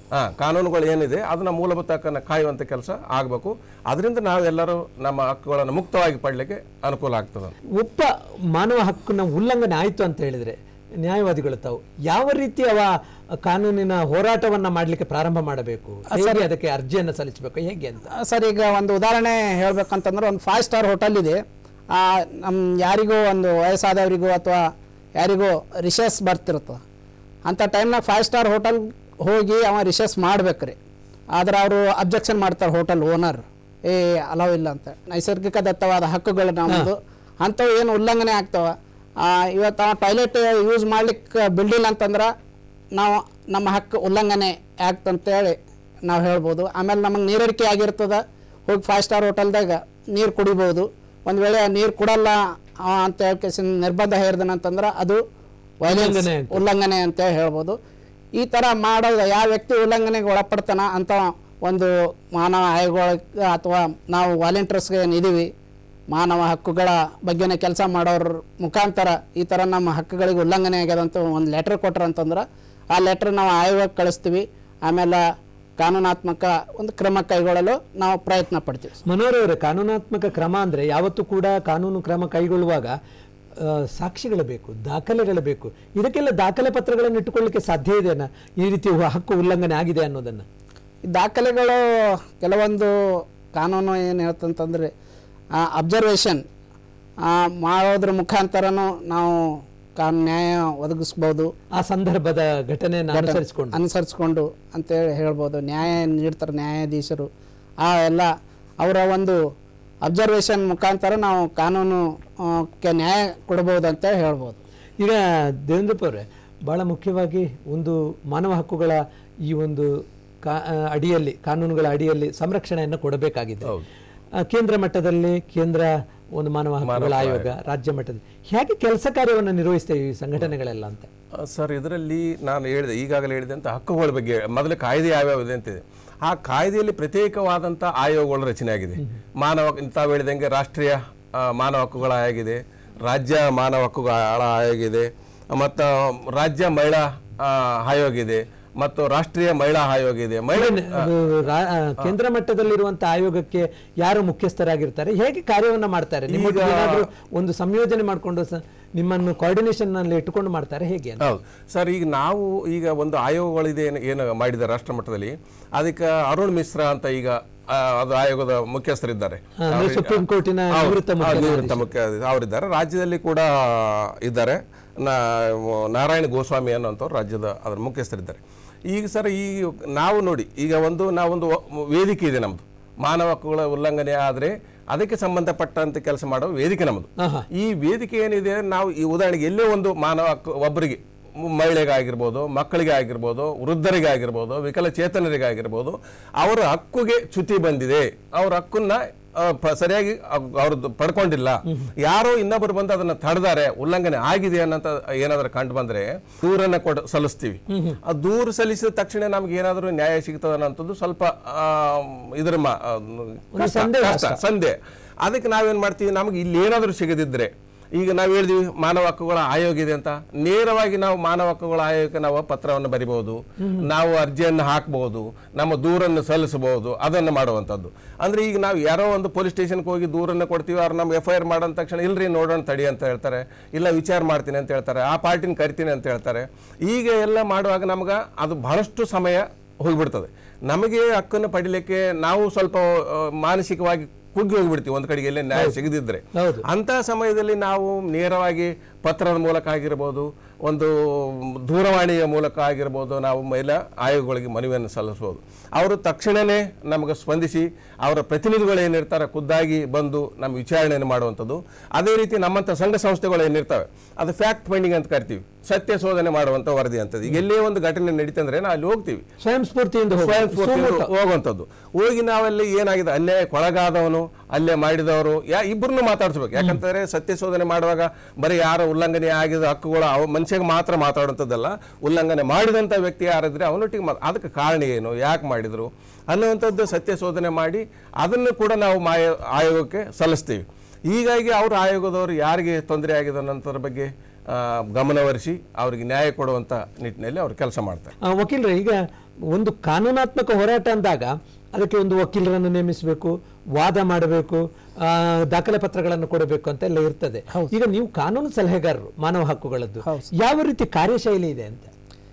Speaker 2: ಹಾ ಕಾನೂನುಗಳು ಏನಿದೆ ಅದನ್ನ ಮೂಲಭೂತ ಹಕ್ಕನ್ನು ಕಾಯುವಂತ ಕೆಲಸ ಆಗಬೇಕು ಅದರಿಂದ ನಾವೆಲ್ಲರೂ ನಮ್ಮ ಹಕ್ಕುಗಳನ್ನು ಮುಕ್ತವಾಗಿ ಪಡಲಿಕ್ಕೆ ಅನುಕೂಲ ಆಗ್ತದೆ
Speaker 1: ಒಬ್ಬ ಮಾನವ ಹಕ್ಕನ್ನ ಉಲ್ಲಂಘನೆ ಆಯಿತು ಅಂತ ಹೇಳಿದ್ರೆ ನ್ಯಾಯವಾದಿಗಳು ತಾವು ಯಾವ ರೀತಿ ಅವ ಕಾನೂನಿನ ಹೋರಾಟವನ್ನ ಮಾಡಲಿಕ್ಕೆ ಪ್ರಾರಂಭ ಮಾಡಬೇಕು ಹೇಗೆ ಅದಕ್ಕೆ ಅರ್ಜಿಯನ್ನು ಸಲ್ಲಿಸಬೇಕು ಹೇಗೆ ಅಂತ
Speaker 3: ಸರ್ ಈಗ ಒಂದು ಉದಾಹರಣೆ ಹೇಳ್ಬೇಕಂತಂದ್ರೆ ಒಂದು ಫೈವ್ ಸ್ಟಾರ್ ಹೋಟೆಲ್ ಇದೆ ಆ, ನಮ್ಮ ಯಾರಿಗೂ ಒಂದು ವಯಸ್ಸಾದವರಿಗೂ ಅಥವಾ ಯಾರಿಗೂ ರಿಸೆಸ್ ಬರ್ತಿರ್ತದೆ ಅಂಥ ಟೈಮ್ನಾಗ ಫೈವ್ ಸ್ಟಾರ್ ಹೋಟೆಲ್ ಹೋಗಿ ಅವ ರಿಸೆಸ್ ಮಾಡ್ಬೇಕ್ರಿ ಆದ್ರೆ ಅವರು ಅಬ್ಜೆಕ್ಷನ್ ಮಾಡ್ತಾರೆ ಹೋಟೆಲ್ ಓನರ್ ಏ ಅಲವ್ ಇಲ್ಲ ಅಂತ ನೈಸರ್ಗಿಕ ದತ್ತವಾದ ಹಕ್ಕುಗಳು ನಮ್ಮದು ಅಂಥವು ಏನು ಉಲ್ಲಂಘನೆ ಆಗ್ತಾವ ಆ, ಇವತ್ತು ಅವ ಟಾಯ್ಲೆಟ್ ಯೂಸ್ ಮಾಡ್ಲಿಕ್ಕೆ ಬಿಲ್ಡಿಲ್ಲ ಅಂತಂದ್ರೆ ನಾವು ನಮ್ಮ ಹಕ್ಕು ಉಲ್ಲಂಘನೆ ಆಗ್ತಂತೇಳಿ ನಾವು ಹೇಳ್ಬೋದು ಆಮೇಲೆ ನಮಗೆ ನೀರಡಿಕೆ ಆಗಿರ್ತದ ಹೋಗಿ ಫೈವ್ ಸ್ಟಾರ್ ಹೋಟೆಲ್ದಾಗ ನೀರು ಕುಡಿಬೋದು ಒಂದು ವೇಳೆ ನೀರು ಕೊಡಲ್ಲ ಅವ ಅಂತ ಹೇಳ್ಕೇಸಿ ನಿರ್ಬಂಧ ಹೇರ್ದನಂತಂದ್ರೆ ಅದು violence,
Speaker 1: ಉಲ್ಲಂಘನೆ ಅಂತ.
Speaker 3: ಉಲ್ಲಂಘನೆ ಅಂತ ಹೇಳ್ಬೋದು ಈ ಥರ ಮಾಡೋದು ಯಾವ ವ್ಯಕ್ತಿ ಉಲ್ಲಂಘನೆಗೆ ಒಳಪಡ್ತಾನ ಅಂತ ಒಂದು ಮಾನವ ಆಯೋಗಗಳಿಗೆ ಅಥವಾ ನಾವು ವಾಲಂಟಿಯರ್ಸ್ಗೆ ಏನಿದ್ದೀವಿ ಮಾನವ ಹಕ್ಕುಗಳ ಬಗ್ಗೆನೇ ಕೆಲಸ ಮಾಡೋರ ಮುಖಾಂತರ ಈ ಥರ ನಮ್ಮ ಹಕ್ಕುಗಳಿಗೆ ಉಲ್ಲಂಘನೆ ಆಗ್ಯದಂತ ಒಂದು ಲೆಟ್ರ್ ಕೊಟ್ರ ಅಂತಂದ್ರೆ ಆ ಲೆಟ್ರ್ ನಾವು ಆಯೋಗಕ್ಕೆ ಕಳಿಸ್ತೀವಿ ಆಮೇಲೆ ಕಾನೂನಾತ್ಮಕ ಒಂದು ಕ್ರಮ ಕೈಗೊಳ್ಳಲು ನಾವು ಪ್ರಯತ್ನ ಪಡ್ತೀವಿ
Speaker 1: ಮನೋಹರ್ ಅವರೇ ಕಾನೂನಾತ್ಮಕ ಕ್ರಮ ಅಂದ್ರೆ ಯಾವತ್ತೂ ಕೂಡ ಕಾನೂನು ಕ್ರಮ ಕೈಗೊಳ್ಳುವಾಗ ಆ, ಸಾಕ್ಷಿಗಳು ಬೇಕು ದಾಖಲೆಗಳು ಬೇಕು ಇದಕ್ಕೆಲ್ಲ ದಾಖಲೆ ಪತ್ರಗಳನ್ನು ಇಟ್ಟುಕೊಳ್ಳಿಕ್ಕೆ ಸಾಧ್ಯ ಇದೆನಾ ಈ ರೀತಿ ಹಕ್ಕು ಉಲ್ಲಂಘನೆ ಆಗಿದೆ ಅನ್ನೋದನ್ನ
Speaker 3: ಈ ದಾಖಲೆಗಳು ಕೆಲವೊಂದು ಕಾನೂನು ಏನು ಹೇಳ್ತಂತಂದ್ರೆ ಅಬ್ಸರ್ವೇಷನ್ ಮಾಡೋದ್ರ ಮುಖಾಂತರನೂ ನಾವು ಕಾನೂನು ನ್ಯಾಯ ಒದಗಿಸ್ಬೋದು
Speaker 1: ಆ ಸಂದರ್ಭದ ಘಟನೆಯನ್ನು ಅನುಸರಿಸಿಕೊಂಡು
Speaker 3: ಅನುಸರಿಸ್ಕೊಂಡು ಅಂತೇಳಿ ಹೇಳ್ಬೋದು ನ್ಯಾಯ ನೀಡ್ತಾರೆ ನ್ಯಾಯಾಧೀಶರು ಆ ಎಲ್ಲ ಅವರ ಒಂದು ಅಬ್ಸರ್ವೇಷನ್ ಮುಖಾಂತರ ನಾವು ಕಾನೂನು ಆ, ಕ್ಕೆ ನ್ಯಾಯ ಕೊಡ್ಬೋದು ಅಂತ ಹೇಳ್ಬೋದು
Speaker 1: ಈಗ ದೇವೇಂದ್ರಪ್ಪ ಅವರೇ ಬಹಳ ಮುಖ್ಯವಾಗಿ ಒಂದು ಮಾನವ ಹಕ್ಕುಗಳ ಈ ಒಂದು ಕಾ ಆ, ಅಡಿಯಲ್ಲಿ ಕಾನೂನುಗಳ ಅಡಿಯಲ್ಲಿ ಸಂರಕ್ಷಣೆಯನ್ನು ಕೊಡಬೇಕಾಗಿದೆ ಆ, ಕೇಂದ್ರ ಮಟ್ಟದಲ್ಲಿ ಕೇಂದ್ರ ಒಂದು ಮಾನವ ಹಕ್ಕುಗಳ ಆಯೋಗ ರಾಜ್ಯ ಮಟ್ಟದಲ್ಲಿ ಹೇಗೆ ಕೆಲಸ ಕಾರ್ಯವನ್ನು ನಿರ್ವಹಿಸ್ತೇವೆ ಈ ಸಂಘಟನೆಗಳೆಲ್ಲ ಅಂತ
Speaker 2: ಆ, ಸರ್ ಇದರಲ್ಲಿ ನಾನು ಹೇಳಿದೆ ಈಗಾಗಲೇ ಹೇಳಿದಂಥ ಹಕ್ಕುಗಳ ಬಗ್ಗೆ ಮೊದಲು ಕಾಯ್ದೆ ಯಾವ್ಯಾವ ಇದೆ ಅಂತಿದೆ ಆ ಕಾಯ್ದೆಯಲ್ಲಿ ಪ್ರತ್ಯೇಕವಾದಂಥ ಆಯೋಗಗಳು ರಚನೆ ಆಗಿದೆ ಮಾನವ ತಾವು ಹೇಳಿದಂಗೆ ರಾಷ್ಟ್ರೀಯ ಆ, ಮಾನವ ಹಕ್ಕುಗಳ ಆಯೋಗ ಇದೆ ರಾಜ್ಯ ಮಾನವ ಹಕ್ಕುಗಳ ಆಯೋಗ ಇದೆ ಮತ್ತು ರಾಜ್ಯ ಮಹಿಳಾ ಆ, ಆಯೋಗ ಇದೆ ಮತ್ತು ರಾಷ್ಟ್ರೀಯ ಮಹಿಳಾ ಆಯೋಗ ಇದೆ ಮಹಿಳಾ
Speaker 1: ಅದು ರಾ- ಆ, ಕೇಂದ್ರ ಮಟ್ಟದಲ್ಲಿರುವಂತಹ ಆಯೋಗಕ್ಕೆ ಯಾರು ಮುಖ್ಯಸ್ಥರಾಗಿರ್ತಾರೆ ಹೇಗೆ ಕಾರ್ಯವನ್ನ ಮಾಡ್ತಾರೆ ನಿಮ್ಮ
Speaker 2: ಈಗ-
Speaker 1: ಏನಾದ್ರೂ ಒಂದು ಸಂಯೋಜನೆ ಮಾಡಿಕೊಂಡು ನಿಮ್ಮನ್ನು ಕೋಆರ್ಡಿನೇಷನ್ ನಲ್ಲಿ ಇಟ್ಟುಕೊಂಡು ಮಾಡ್ತಾರೆ ಹೇಗೆ ಅಂತ
Speaker 2: ಹೌದು ಸರ್ ಈಗ ನಾವು ಈಗ ಒಂದು ಆಯೋಗಗಳಿದೆ ಏನು- ಏನು ಮಾಡಿದ್ದಾರೆ ರಾಷ್ಟ್ರ ಮಟ್ಟದಲ್ಲಿ ಅದಕ್ಕೆ ಅರುಣ್ ಮಿಶ್ರಾ ಅಂತ ಈಗ ಆ, ಅದು ಆಯೋಗದ ಮುಖ್ಯಸ್ಥರಿದ್ದಾರೆ
Speaker 1: ಆ, ಅಂದ್ರೆ ಸುಪ್ರೀಂ ಕೋರ್ಟಿನ
Speaker 2: ಹೌದು,
Speaker 1: ನಿವೃತ್ತ
Speaker 2: ಹೌದು,
Speaker 1: ಮುಖ್ಯ
Speaker 2: ನಿವೃತ್ತ ಮುಖ್ಯ ಅವರಿದ್ದಾರೆ ರಾಜ್ಯದಲ್ಲಿ ಕೂಡ ಇದ್ದಾರೆ ನಾ- ನಾರಾಯಣ ಗೋಸ್ವಾಮಿ ಅನ್ನೋಂಥವ್ರು ರಾಜ್ಯದ ಅದರ ಮುಖ್ಯಸ್ಥರಿದ್ದಾರೆ ಈಗ ಸರ್ ಈ ನಾವು ನೋಡಿ ಈಗ ಒಂದು ನಾವೊಂದು ವ- ವೇದಿಕೆ ಇದೆ ನಮ್ಮದು ಮಾನವ ಹಕ್ಕುಗಳ ಉಲ್ಲಂಘನೆ ಆದರೆ ಅದಕ್ಕೆ ಸಂಬಂಧಪಟ್ಟಂತೆ ಕೆಲಸ ಮಾಡೋ ವೇದಿಕೆ ನಮ್ಮದು
Speaker 1: ಆಹಾ.
Speaker 2: ಈ ವೇದಿಕೆ ಏನಿದೆ ನಾವು ಈ ಉದಾಹರಣೆಗೆ ಎಲ್ಲೇ ಒಂದು ಮಾನವ ಹಕ್ಕು ಒಬ್ಬರಿಗೆ ಮಹಿಳೆಗೆ ಆಗಿರ್ಬೋದು ಮಕ್ಕಳಿಗೆ ಆಗಿರ್ಬೋದು ವೃದ್ಧರಿಗೆ ಆಗಿರ್ಬೋದು ವಿಕಲಚೇತನರಿಗೆ ಆಗಿರ್ಬೋದು ಅವರ ಹಕ್ಕುಗೆ ಚ್ಯುತಿ ಬಂದಿದೆ ಅವ್ರ ಹಕ್ಕನ್ನ ಆ, ಪ- ಸರಿಯಾಗಿ ಅವ್ರದ್ದು ಪಡ್ಕೊಂಡಿಲ್ಲ ಯಾರೋ ಇನ್ನೊಬ್ಬರು ಬಂದು ಅದನ್ನ ತಡೆದಾರೆ ಉಲ್ಲಂಘನೆ ಆಗಿದೆ ಅನ್ನೋಂಥ ಏನಾದರೂ ಕಂಡು ಬಂದ್ರೆ ದೂರನ್ನ ಕೊಡ ಸಲ್ಲಿಸ್ತೀವಿ ಆ ದೂರು ಸಲ್ಲಿಸಿದ ತಕ್ಷಣ ನಮ್ಗೆ ಏನಾದರೂ ನ್ಯಾಯ ಸಿಗ್ತದ ಅನ್ನೋಂಥದ್ದು ಸ್ವಲ್ಪ ಆ, ಇದ್ರ ಮ- ಆ, ಕಷ್ಟ,
Speaker 1: ಸಂದೇಹ
Speaker 2: ಕಷ್ಟ, ಸಂದೇಹ ಅದಕ್ಕೆ ನಾವೇನ್ ಮಾಡ್ತೀವಿ ನಮ್ಗೆ ಇಲ್ಲಿ ಏನಾದರೂ ಸಿಗದಿದ್ರೆ ಈಗ ನಾವು ಹೇಳಿದ್ವಿ ಮಾನವ ಹಕ್ಕುಗಳ ಆಯೋಗ ಇದೆ ಅಂತ ನೇರವಾಗಿ ನಾವು ಮಾನವ ಹಕ್ಕುಗಳ ಆಯೋಗಕ್ಕೆ ನಾವು ಪತ್ರವನ್ನು ಬರಿಬಹುದು ನಾವು ಅರ್ಜಿಯನ್ನು ಹಾಕಬಹುದು ನಮ್ಮ ದೂರನ್ನು ಸಲ್ಲಿಸಬಹುದು ಅದನ್ನು ಮಾಡುವಂಥದ್ದು ಅಂದ್ರೆ ಈಗ ನಾವು ಯಾರೋ ಒಂದು ಪೊಲೀಸ್ ಸ್ಟೇಷನ್ಗೆ ಹೋಗಿ ದೂರನ್ನು ಕೊಡ್ತೀವಿ ಅವ್ರು ನಮ್ಮ ಎಫ್ ಐ ಆರ್ ಮಾಡೋ ತಕ್ಷಣ ಇಲ್ರಿ ನೋಡೋಣ ತಡಿ ಅಂತ ಹೇಳ್ತಾರೆ ಇಲ್ಲ ವಿಚಾರ ಮಾಡ್ತೀನಿ ಅಂತ ಹೇಳ್ತಾರೆ ಆ ಪಾರ್ಟಿನ ಕರಿತೀನಿ ಅಂತ ಹೇಳ್ತಾರೆ ಈಗ ಎಲ್ಲ ಮಾಡುವಾಗ ನಮ್ಗೆ ಅದು ಬಹಳಷ್ಟು ಸಮಯ ಹೋಗ್ಬಿಡ್ತದೆ ನಮಗೆ ಹಕ್ಕನ್ನು ಪಡಿಲಿಕ್ಕೆ ನಾವು ಸ್ವಲ್ಪ ಆ, ಮಾನಸಿಕವಾಗಿ ಕುಗ್ಗಿ ಹೋಗ್ಬಿಡ್ತೀವಿ ಒಂದ್ ಕಡೆಗೆ ಎಲ್ಲೇ ನ್ಯಾಯ ಸಿಗದಿದ್ರೆ
Speaker 1: ಹೌದು.
Speaker 2: ಅಂತ ಸಮಯದಲ್ಲಿ ನಾವು ನೇರವಾಗಿ ಪತ್ರದ ಮೂಲಕ ಆಗಿರ್ಬೋದು ಒಂದು ದೂರವಾಣಿಯ ಮೂಲಕ ಆಗಿರ್ಬೋದು ನಾವು ಮಹಿಳಾ ಆಯೋಗಗಳಿಗೆ ಮನವಿಯನ್ನು ಸಲ್ಲಿಸ್ಬೋದು ಅವರು ತಕ್ಷಣವೇ ನಮಗೆ ಸ್ಪಂದಿಸಿ ಅವರ ಪ್ರತಿನಿಧಿಗಳು ಏನಿರ್ತಾರೆ ಖುದ್ದಾಗಿ ಬಂದು ನಮ್ಮ ವಿಚಾರಣೆಯನ್ನು ಮಾಡುವಂಥದ್ದು ಅದೇ ರೀತಿ ನಮ್ಮಂಥ ಸಂಘ ಸಂಸ್ಥೆಗಳು ಏನಿರ್ತವೆ ಅದು ಫ್ಯಾಕ್ಟ್ ಫೈಂಡಿಂಗ್ ಅಂತ ಕರಿತೀವಿ ಸತ್ಯ ಶೋಧನೆ ಮಾಡುವಂಥ ವರದಿ ಅಂತದ್ದು ಈಗ ಎಲ್ಲೇ ಒಂದು ಘಟನೆ ನಡೀತಂದ್ರೆ ನಾವು ಅಲ್ಲಿ ಹೋಗ್ತೀವಿ
Speaker 1: ಸ್ವಯಂ ಸ್ಫೂರ್ತಿಯಿಂದ ಹೋಗಿ.
Speaker 2: ಸ್ವಯಂ ಸ್ಫೂರ್ತಿಯಿಂದ
Speaker 1: ಸುಮುಖ.
Speaker 2: ಹೋಗುವಂಥದ್ದು ಹೋಗಿ ನಾವಲ್ಲಿ ಏನಾಗಿದೆ ಅನ್ಯಾಯಕ್ಕೊಳಗಾದವನು ಅಲ್ಲೇ ಮಾಡಿದವರು ಯಾ ಇಬ್ಬರನ್ನು ಮಾತಾಡಿಸ್ಬೇಕು ಯಾಕಂತಂದ್ರೆ ಸತ್ಯ ಶೋಧನೆ ಮಾಡುವಾಗ ಬರೀ ಯಾರ ಉಲ್ಲಂಘನೆ ಆಗಿದ ಹಕ್ಕುಗಳು ಅವ ಮನುಷ್ಯಗೆ ಮಾತ್ರ ಮಾತಾಡುವಂಥದ್ದಲ್ಲ ಉಲ್ಲಂಘನೆ ಮಾಡಿದಂಥ ವ್ಯಕ್ತಿ ಯಾರಿದ್ರೆ ಅವನೊಟ್ಟಿಗೆ ಮಾ ಅದಕ್ಕೆ ಕಾರಣ ಏನು ಯಾಕೆ ಮಾಡಿದ್ರು ಅನ್ನುವಂಥದ್ದು ಸತ್ಯ ಶೋಧನೆ ಮಾಡಿ ಅದನ್ನು ಕೂಡ ನಾವು ಮಾಯ ಆಯೋಗಕ್ಕೆ ಸಲ್ಲಿಸ್ತೀವಿ ಹೀಗಾಗಿ ಅವ್ರ ಆಯೋಗದವರು ಯಾರಿಗೆ ತೊಂದರೆ ಆಗಿದೆ ಅನ್ನೋಂಥದ್ರ ಬಗ್ಗೆ ಆ, ಗಮನಹರಿಸಿ ಅವರಿಗೆ ನ್ಯಾಯ ಕೊಡುವಂಥ ನಿಟ್ಟಿನಲ್ಲಿ ಅವ್ರು ಕೆಲಸ ಮಾಡ್ತಾರೆ
Speaker 1: ಆ, ವಕೀಲರೇ ಈಗ ಒಂದು ಕಾನೂನಾತ್ಮಕ ಹೋರಾಟ ಅಂದಾಗ ಅದಕ್ಕೆ ಒಂದು ವಕೀಲರನ್ನು ನೇಮಿಸಬೇಕು ವಾದ ಮಾಡಬೇಕು ಆ, ದಾಖಲೆ ಪತ್ರಗಳನ್ನು ಕೊಡಬೇಕು ಅಂತ ಎಲ್ಲ ಇರ್ತದೆ ಈಗ ನೀವು ಕಾನೂನು ಸಲಹೆಗಾರರು ಮಾನವ ಹಕ್ಕುಗಳದ್ದು
Speaker 3: ಹೌದು.
Speaker 1: ಯಾವ ರೀತಿ ಕಾರ್ಯಶೈಲಿ ಇದೆ ಅಂತ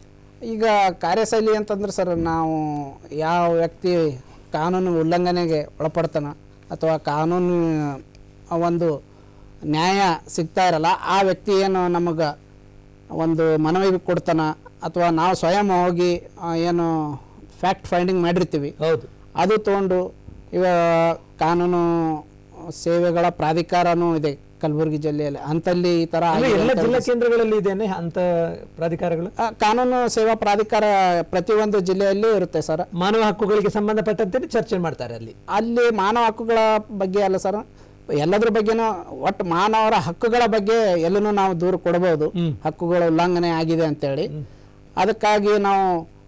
Speaker 3: ಈಗ ಕಾರ್ಯಶೈಲಿ ಅಂತಂದ್ರೆ ಸರ್ ನಾವು ಯಾವ ವ್ಯಕ್ತಿ ಕಾನೂನು ಉಲ್ಲಂಘನೆಗೆ ಒಳಪಡ್ತಾನ ಅಥವಾ ಕಾನೂನು ಒಂದು ನ್ಯಾಯ ಸಿಗ್ತಾ ಇರಲ್ಲ ಆ ವ್ಯಕ್ತಿ ಏನು ನಮಗೆ ಒಂದು ಮನವಿ ಕೊಡ್ತಾನ ಅಥವಾ ನಾವು ಸ್ವಯಂ ಹೋಗಿ ಆ, ಏನು ಫ್ಯಾಕ್ಟ್ ಫೈಂಡಿಂಗ್ ಮಾಡಿರ್ತೀವಿ
Speaker 1: ಹೌದು
Speaker 3: ಅದು ತಗೊಂಡು ಇವ ಕಾನೂನು ಸೇವೆಗಳ ಪ್ರಾಧಿಕಾರನೂ ಇದೆ ಕಲಬುರಗಿ ಜಿಲ್ಲೆಯಲ್ಲಿ ಅಂತಲ್ಲಿ ಈ ಥರ
Speaker 1: ಅಂದ್ರೆ
Speaker 3: ಆಗಿದೆ
Speaker 1: ಎಲ್ಲ
Speaker 3: ಅಂತ
Speaker 1: ಜಿಲ್ಲಾ ಕೇಂದ್ರಗಳಲ್ಲಿ ಇದೇನೆ ಅಂತ ಪ್ರಾಧಿಕಾರಗಳು
Speaker 3: ಆ, ಕಾನೂನು ಸೇವಾ ಪ್ರಾಧಿಕಾರ ಪ್ರತಿಯೊಂದು ಜಿಲ್ಲೆಯಲ್ಲೂ ಇರುತ್ತೆ ಸರ್
Speaker 1: ಮಾನವ ಹಕ್ಕುಗಳಿಗೆ ಸಂಬಂಧಪಟ್ಟಂತೆ ಚರ್ಚೆ ಮಾಡ್ತಾರೆ ಅಲ್ಲಿ
Speaker 3: ಅಲ್ಲಿ ಮಾನವ ಹಕ್ಕುಗಳ ಬಗ್ಗೆ ಅಲ್ಲ ಸರ್ ಎಲ್ಲದ್ರ ಬಗ್ಗೆನೂ ಒಟ್ಟು ಮಾನವರ ಹಕ್ಕುಗಳ ಬಗ್ಗೆ ಎಲ್ಲನೂ ನಾವು ದೂರ ಕೊಡಬಹುದು ಹಕ್ಕುಗಳ ಉಲ್ಲಂಘನೆ ಆಗಿದೆ ಅಂತೇಳಿ ಅದಕ್ಕಾಗಿ ನಾವು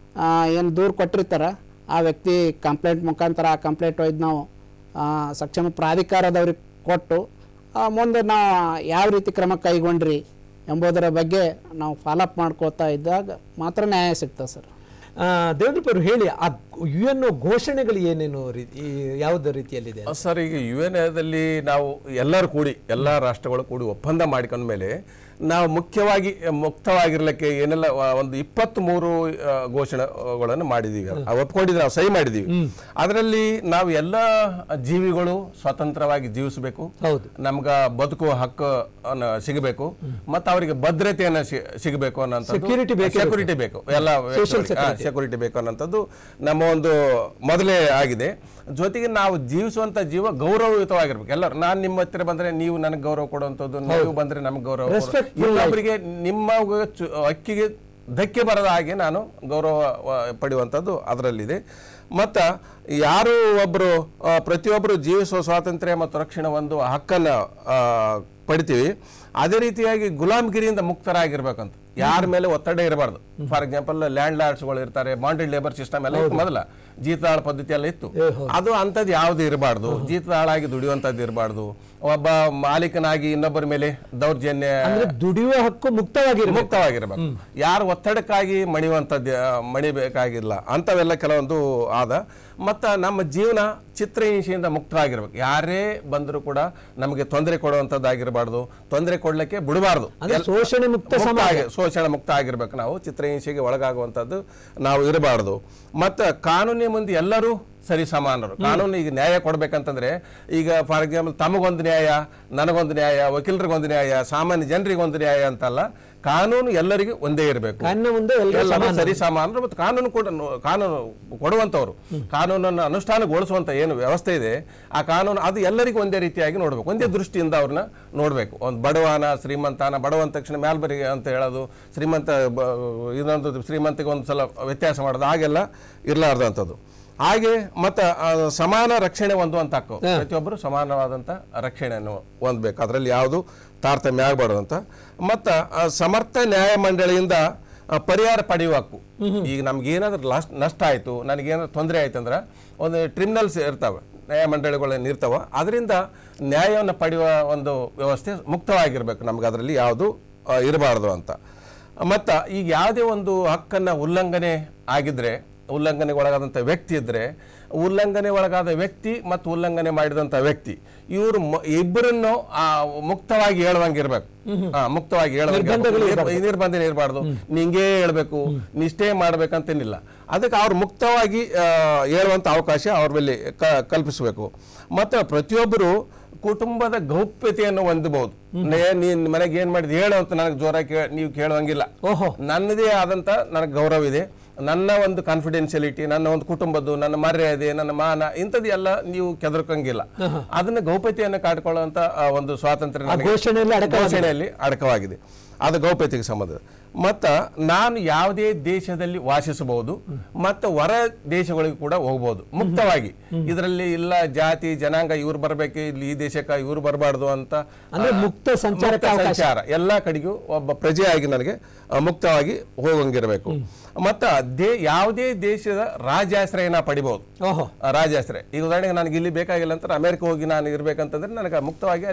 Speaker 3: ಏನು ದೂರು ಕೊಟ್ಟಿರ್ತಾರ ಆ ವ್ಯಕ್ತಿ ಕಂಪ್ಲೇಂಟ್ ಮುಖಾಂತರ ಆ ಕಂಪ್ಲೇಂಟ್ ಒಯ್ದು ನಾವು ಆ, ಸಕ್ಷಮ ಪ್ರಾಧಿಕಾರದವ್ರಿಗೆ ಕೊಟ್ಟು ಆ, ಮುಂದೆ ನಾವು ಯಾವ ರೀತಿ ಕ್ರಮ ಕೈಗೊಂಡ್ರಿ ಎಂಬುದರ ಬಗ್ಗೆ ನಾವು ಫಾಲೋಅಪ್ ಮಾಡ್ಕೋತಾ ಇದ್ದಾಗ ಮಾತ್ರ ನ್ಯಾಯ ಸಿಗ್ತದೆ ಸರ್
Speaker 1: ಆ, ದೇವೇಂದ್ರಪ್ಪ ಅವರು ಹೇಳಿ ಆ ಯು ಎನ್ ಘೋಷಣೆಗಳು ಏನೇನು ರೀತಿ ಈ- ಯಾವ್ದು ರೀತಿಯಲ್ಲಿದೆ
Speaker 2: ಸರ್ ಈಗ ಯು ಎನ್ ಎದಲ್ಲಿ ನಾವು ಎಲ್ಲರೂ ಕೂಡಿ ಎಲ್ಲ ರಾಷ್ಟ್ರಗಳು ಕೂಡಿ ಒಪ್ಪಂದ ಮಾಡ್ಕೊಂಡ ಮೇಲೆ ನಾವು ಮುಖ್ಯವಾಗಿ ಮುಕ್ತವಾಗಿರ್ಲಿಕ್ಕೆ ಏನೆಲ್ಲ ಆ, ಒಂದು ಇಪ್ಪತ್ತ್ ಮೂರು ಘೋಷಣೆಗಳನ್ನು ಮಾಡಿದೀವಿ ಆ, ಒಪ್ಕೊಂಡಿದ್ದೀವಿ ನಾವು ಸಹಿ ಮಾಡಿದೀವಿ ಅದರಲ್ಲಿ ನಾವು ಎಲ್ಲ ಜೀವಿಗಳು ಸ್ವತಂತ್ರವಾಗಿ ಜೀವಿಸಬೇಕು
Speaker 1: ಹೌದು
Speaker 2: ನಮ್ಗ ಬದುಕುವ ಹಕ್ಕು ಅನ್ನ ಸಿಗಬೇಕು ಮತ್ತು ಅವರಿಗೆ ಭದ್ರತೆಯನ್ನ ಸಿ- ಸಿಗಬೇಕು ಅನ್ನೋಂಥದ್ದು
Speaker 1: Security ಬೇಕೇ ಬೇಕು.
Speaker 2: ಸೆಕ್ಯೂರಿಟಿ ಬೇಕು ಎಲ್ಲ ಸೆಕ್ಯೂರಿಟಿ ಬೇಕು ಅನ್ನೋಂಥದ್ದು ನಮ್ಮ ಒಂದು ಮೊದಲೇ ಆಗಿದೆ ಜೊತೆಗೆ ನಾವು ಜೀವಿಸುವಂತ ಜೀವ ಗೌರವಯುತವಾಗಿರ್ಬೇಕು ಎಲ್ಲರೂ ನಾನು ನಿಮ್ಮ ಹತ್ತಿರ ಬಂದ್ರೆ ನೀವು ನನಗೆ ಗೌರವ ಕೊಡುವಂಥದ್ದು ನೀವು ಬಂದ್ರೆ ನಮ್ಗೆ ಗೌರವ ಕೊಡು.
Speaker 1: Respectful
Speaker 2: ಇನ್ನೊಬ್ಬರಿಗೆ ನಿಮ್ಮ ಚು- ಅಕ್ಕಿಗೆ ಧಕ್ಕೆ ಬರದ ಹಾಗೆ ನಾನು ಗೌರವ ಆ, ಪಡೆಯುವಂಥದ್ದು ಅದರಲ್ಲಿದೆ ಮತ್ತು ಯಾರು ಒಬ್ಬರು ಪ್ರತಿಯೊಬ್ಬರು ಜೀವಿಸುವ ಸ್ವಾತಂತ್ರ್ಯ ಮತ್ತು ರಕ್ಷಣೆ ಒಂದು ಹಕ್ಕನ್ನು ಆ, ಪಡಿತೀವಿ ಅದೇ ರೀತಿಯಾಗಿ ಗುಲಾಮಗಿರಿಯಿಂದ ಮುಕ್ತರಾಗಿರ್ಬೇಕಂತ ಯಾರ ಮೇಲೆ ಒತ್ತಡ ಇರಬಾರ್ದು ಫಾರ್ ಎಕ್ಸಾಂಪಲ್ ಲ್ಯಾಂಡ್ ಲಾರ್ಡ್ಸ್ಗಳು ಇರ್ತಾರೆ ಬಾಂಡೆಡ್ ಲೇಬರ್ ಸಿಸ್ಟಮ್ ಎಲ್ಲ ಇತ್ತು ಮೊದಲ ಜೀತದಾಳ ಪದ್ಧತಿ ಎಲ್ಲ ಇತ್ತು ಅದು ಅಂಥದ್ದು ಯಾವುದು ಇರಬಾರ್ದು ಜೀತದಾಳಾಗಿ ದುಡಿಯುವಂಥದ್ದು ಇರಬಾರ್ದು ಒಬ್ಬ ಮಾಲೀಕನಾಗಿ ಇನ್ನೊಬ್ಬರ ಮೇಲೆ ದೌರ್ಜನ್ಯ
Speaker 1: ಅಂದ್ರೆ ದುಡಿಯುವ ಹಕ್ಕು ಮುಕ್ತವಾಗಿರ್ಬೇಕು
Speaker 2: ಮುಕ್ತವಾಗಿರ್ಬೇಕು ಯಾರು ಒತ್ತಡಕ್ಕಾಗಿ ಮಣಿಯುವಂಥದ್ದು ಆ, ಮಣಿಬೇಕಾಗಿಲ್ಲ ಅಂಥವೆಲ್ಲ ಕೆಲವೊಂದು ಆದ ಮತ್ತು ನಮ್ಮ ಜೀವನ ಚಿತ್ರಹಿಂಸೆಯಿಂದ ಮುಕ್ತವಾಗಿರ್ಬೇಕು ಯಾರೇ ಬಂದರೂ ಕೂಡ ನಮಗೆ ತೊಂದರೆ ಕೊಡುವಂಥದ್ದಾಗಿರಬಾರ್ದು ತೊಂದರೆ ಕೊಡ್ಲಿಕ್ಕೆ ಬಿಡಬಾರ್ದು
Speaker 1: ಅಂದ್ರೆ ಶೋಷಣೆ ಮುಕ್ತ
Speaker 2: ಮುಕ್ತ ಆಗಿ- ಶೋಷಣೆ ಮುಕ್ತ ಆಗಿರ್ಬೇಕು ನಾವು ಚಿತ್ರಹಿಂಸೆಗೆ ಒಳಗಾಗುವಂಥದ್ದು ನಾವು ಇರಬಾರ್ದು ಮತ್ತು ಕಾನೂನಿನ ಮುಂದೆ ಎಲ್ಲರೂ ಸರಿ ಸಮಾನರು ಕಾನೂನು ಈಗ ನ್ಯಾಯ ಕೊಡ್ಬೇಕಂತಂದ್ರೆ ಈಗ ಫಾರ್ ಎಕ್ಸಾಂಪಲ್ ತಮಗೊಂದು ನ್ಯಾಯ ನನಗೊಂದು ನ್ಯಾಯ ವಕೀಲರಿಗೊಂದು ನ್ಯಾಯ ಸಾಮಾನ್ಯ ಜನರಿಗೊಂದು ನ್ಯಾಯ ಅಂತಲ್ಲ ಕಾನೂನು ಎಲ್ಲರಿಗೂ ಒಂದೇ ಇರಬೇಕು
Speaker 1: ಕಾನೂನು ಮುಂದೆ ಎಲ್ಲರೂ
Speaker 2: ಎಲ್ಲರೂ ಸರಿ ಸಮಾನರು ಮತ್ತು ಕಾನೂನು ಕೂಡ ಕಾನೂನು ಕೊಡುವಂಥವ್ರು ಕಾನೂನನ್ನು ಅನುಷ್ಠಾನಗೊಳಿಸುವಂತ ಏನು ವ್ಯವಸ್ಥೆ ಇದೆ ಆ ಕಾನೂನು ಅದು ಎಲ್ಲರಿಗೂ ಒಂದೇ ರೀತಿಯಾಗಿ ನೋಡ್ಬೇಕು ಒಂದೇ ದೃಷ್ಟಿಯಿಂದ ಅವ್ರನ್ನ ನೋಡ್ಬೇಕು ಒಂದು ಬಡವನ ಶ್ರೀಮಂತನ ಬಡವ ಅಂದ ತಕ್ಷಣ ಮ್ಯಾಲ್ಬರಿಗೆ ಅಂತ ಹೇಳೋದು ಶ್ರೀಮಂತ ಬ- ಇನ್ನೊಂದು ಶ್ರೀಮಂತಿಗೆ ಒಂದು ಸಲ ವ್ಯತ್ಯಾಸ ಮಾಡೋದು ಹಾಗೆಲ್ಲ ಇರಲಾರ್ದಂಥದ್ದು ಹಾಗೆ ಮತ್ತು ಸಮಾನ ರಕ್ಷಣೆ ಹೊಂದುವಂತ ಹಕ್ಕು ಪ್ರತಿಯೊಬ್ಬರು ಸಮಾನವಾದಂಥ ರಕ್ಷಣೆಯನ್ನು ಹೊಂದಬೇಕು ಅದರಲ್ಲಿ ಯಾವುದು ತಾರತಮ್ಯ ಆಗಬಾರ್ದು ಅಂತ ಮತ್ತು ಸಮರ್ಥ ನ್ಯಾಯಮಂಡಳಿಯಿಂದ ಆ, ಪರಿಹಾರ ಪಡೆಯುವ ಹಕ್ಕು ಈಗ ನಮ್ಗೆ ಏನಾದ್ರೂ ಲಾಸ್ಟ್ ನಷ್ಟ ಆಯಿತು ನನಗೇನಾದ್ರು ತೊಂದರೆ ಆಯ್ತು ಅಂದ್ರೆ ಒಂದು ಟ್ರಿಬ್ಯುನಲ್ಸ್ ಇರ್ತಾವೆ ನ್ಯಾಯಮಂಡಳಿಗಳೇನು ಇರ್ತಾವ ಅದರಿಂದ ನ್ಯಾಯವನ್ನು ಪಡೆಯುವ ಒಂದು ವ್ಯವಸ್ಥೆ ಮುಕ್ತವಾಗಿರ್ಬೇಕು ನಮ್ಗೆ ಅದರಲ್ಲಿ ಯಾವುದು ಇರಬಾರ್ದು ಅಂತ ಮತ್ತು ಈಗ ಯಾವುದೇ ಒಂದು ಹಕ್ಕನ್ನು ಉಲ್ಲಂಘನೆ ಆಗಿದ್ರೆ ಉಲ್ಲಂಘನೆಗೆ ಒಳಗಾದಂಥ ವ್ಯಕ್ತಿ ಇದ್ದರೆ ಉಲ್ಲಂಘನೆ ಒಳಗಾದ ವ್ಯಕ್ತಿ ಮತ್ತು ಉಲ್ಲಂಘನೆ ಮಾಡಿದಂಥ ವ್ಯಕ್ತಿ ಇವರು ಇಬ್ಬರನ್ನು ಆ, ಮುಕ್ತವಾಗಿ ಹೇಳುವಂಗಿರ್ಬೇಕು ಹಾ ಮುಕ್ತವಾಗಿ ಹೇಳುವಂಗೆ ನಿರ್ಬಂಧನೆ ಇರಬಾರ್ದು ನಿಂಗೆ ಹೇಳ್ಬೇಕು ನಿಷ್ಠೆ ಮಾಡ್ಬೇಕಂತೇನಿಲ್ಲ ಅದಕ್ಕೆ ಅವ್ರು ಮುಕ್ತವಾಗಿ ಆ, ಹೇಳುವಂಥ ಅವಕಾಶ ಅವ್ರ ಮೇಲೆ ಕ- ಕಲ್ಪಿಸಬೇಕು ಮತ್ತು ಪ್ರತಿಯೊಬ್ಬರು ಕುಟುಂಬದ ಗೌಪ್ಯತೆಯನ್ನು ಹೊಂದಬಹುದು ನೇ- ನೀನ್ ಮನೆಗೆ ಏನ್ ಮಾಡಿದ್ ಹೇಳು ಅಂತ ನನಗೆ ಜೋರಾಗಿ ಕೇ- ನೀವು ಕೇಳುವಂಗಿಲ್ಲ
Speaker 1: ಓಹೋ
Speaker 2: ನನ್ನದೇ ಆದಂತ ನನಗೆ ಗೌರವ ಇದೆ ನನ್ನ ಒಂದು ಕಾನ್ಫಿಡೆನ್ಶಿಯಲಿಟಿ ನನ್ನ ಒಂದು ಕುಟುಂಬದ್ದು ನನ್ನ ಮರ್ಯಾದೆ ನನ್ನ ಮಾನ ಇಂಥದ್ದು ಎಲ್ಲ ನೀವು ಕೆದರ್ಕಂಗಿಲ್ಲ ಅದನ್ನ ಗೌಪ್ಯತೆಯನ್ನು ಕಾಡ್ಕೊಳ್ಳುವಂತ ಆ, ಒಂದು ಸ್ವಾತಂತ್ರ್ಯ ನನಗೆ-
Speaker 1: ಘೋಷಣೆಯಲ್ಲಿ ಅಡಕವಾಗಿದೆ.
Speaker 2: ಘೋಷಣೆಯಲ್ಲಿ ಅಡಕವಾಗಿದೆ ಅದು ಗೌಪ್ಯತೆಗೆ ಸಂಬಂಧ ಮತ್ತು ನಾನು ಯಾವುದೇ ದೇಶದಲ್ಲಿ ವಾಸಿಸಬಹುದು ಮತ್ತು ಹೊರ ದೇಶಗಳಿಗೂ ಕೂಡ ಹೋಗ್ಬೋದು ಮುಕ್ತವಾಗಿ ಇದರಲ್ಲಿ ಇಲ್ಲ ಜಾತಿ ಜನಾಂಗ ಇವ್ರು ಬರ್ಬೇಕು ಇಲ್ಲಿ ಈ ದೇಶಕ್ಕೆ ಇವ್ರು ಬರಬಾರ್ದು ಅಂತ
Speaker 1: ಅಂದ್ರೆ
Speaker 2: ಆ,
Speaker 1: ಮುಕ್ತ ಸಂಚಾರಕ್ಕೆ
Speaker 2: ಮುಕ್ತ
Speaker 1: ಅವಕಾಶ.
Speaker 2: ಸಂಚಾರ ಎಲ್ಲಾ ಕಡೆಗೂ ಒಬ್ಬ ಪ್ರಜೆಯಾಗಿ ನನಗೆ ಆ, ಮುಕ್ತವಾಗಿ ಹೋಗಂಗಿರಬೇಕು ಮತ್ತು ದೇ ಯಾವುದೇ ದೇಶದ ರಾಜಾಶ್ರಯನ ಪಡಿಬಹುದು
Speaker 1: ಓಹೋ
Speaker 2: ಆ, ರಾಜಾಶ್ರಯ ಈಗ ಉದಾಹರಣೆಗೆ ನನಗೆ ಇಲ್ಲಿ ಬೇಕಾಗಿಲ್ಲ ಅಂತ ಅಮೆರಿಕ ಹೋಗಿ ನಾನು ಇರ್ಬೇಕಂತಂದ್ರೆ ನನಗೆ ಮುಕ್ತವಾಗಿ ಅಲ್ಲಿ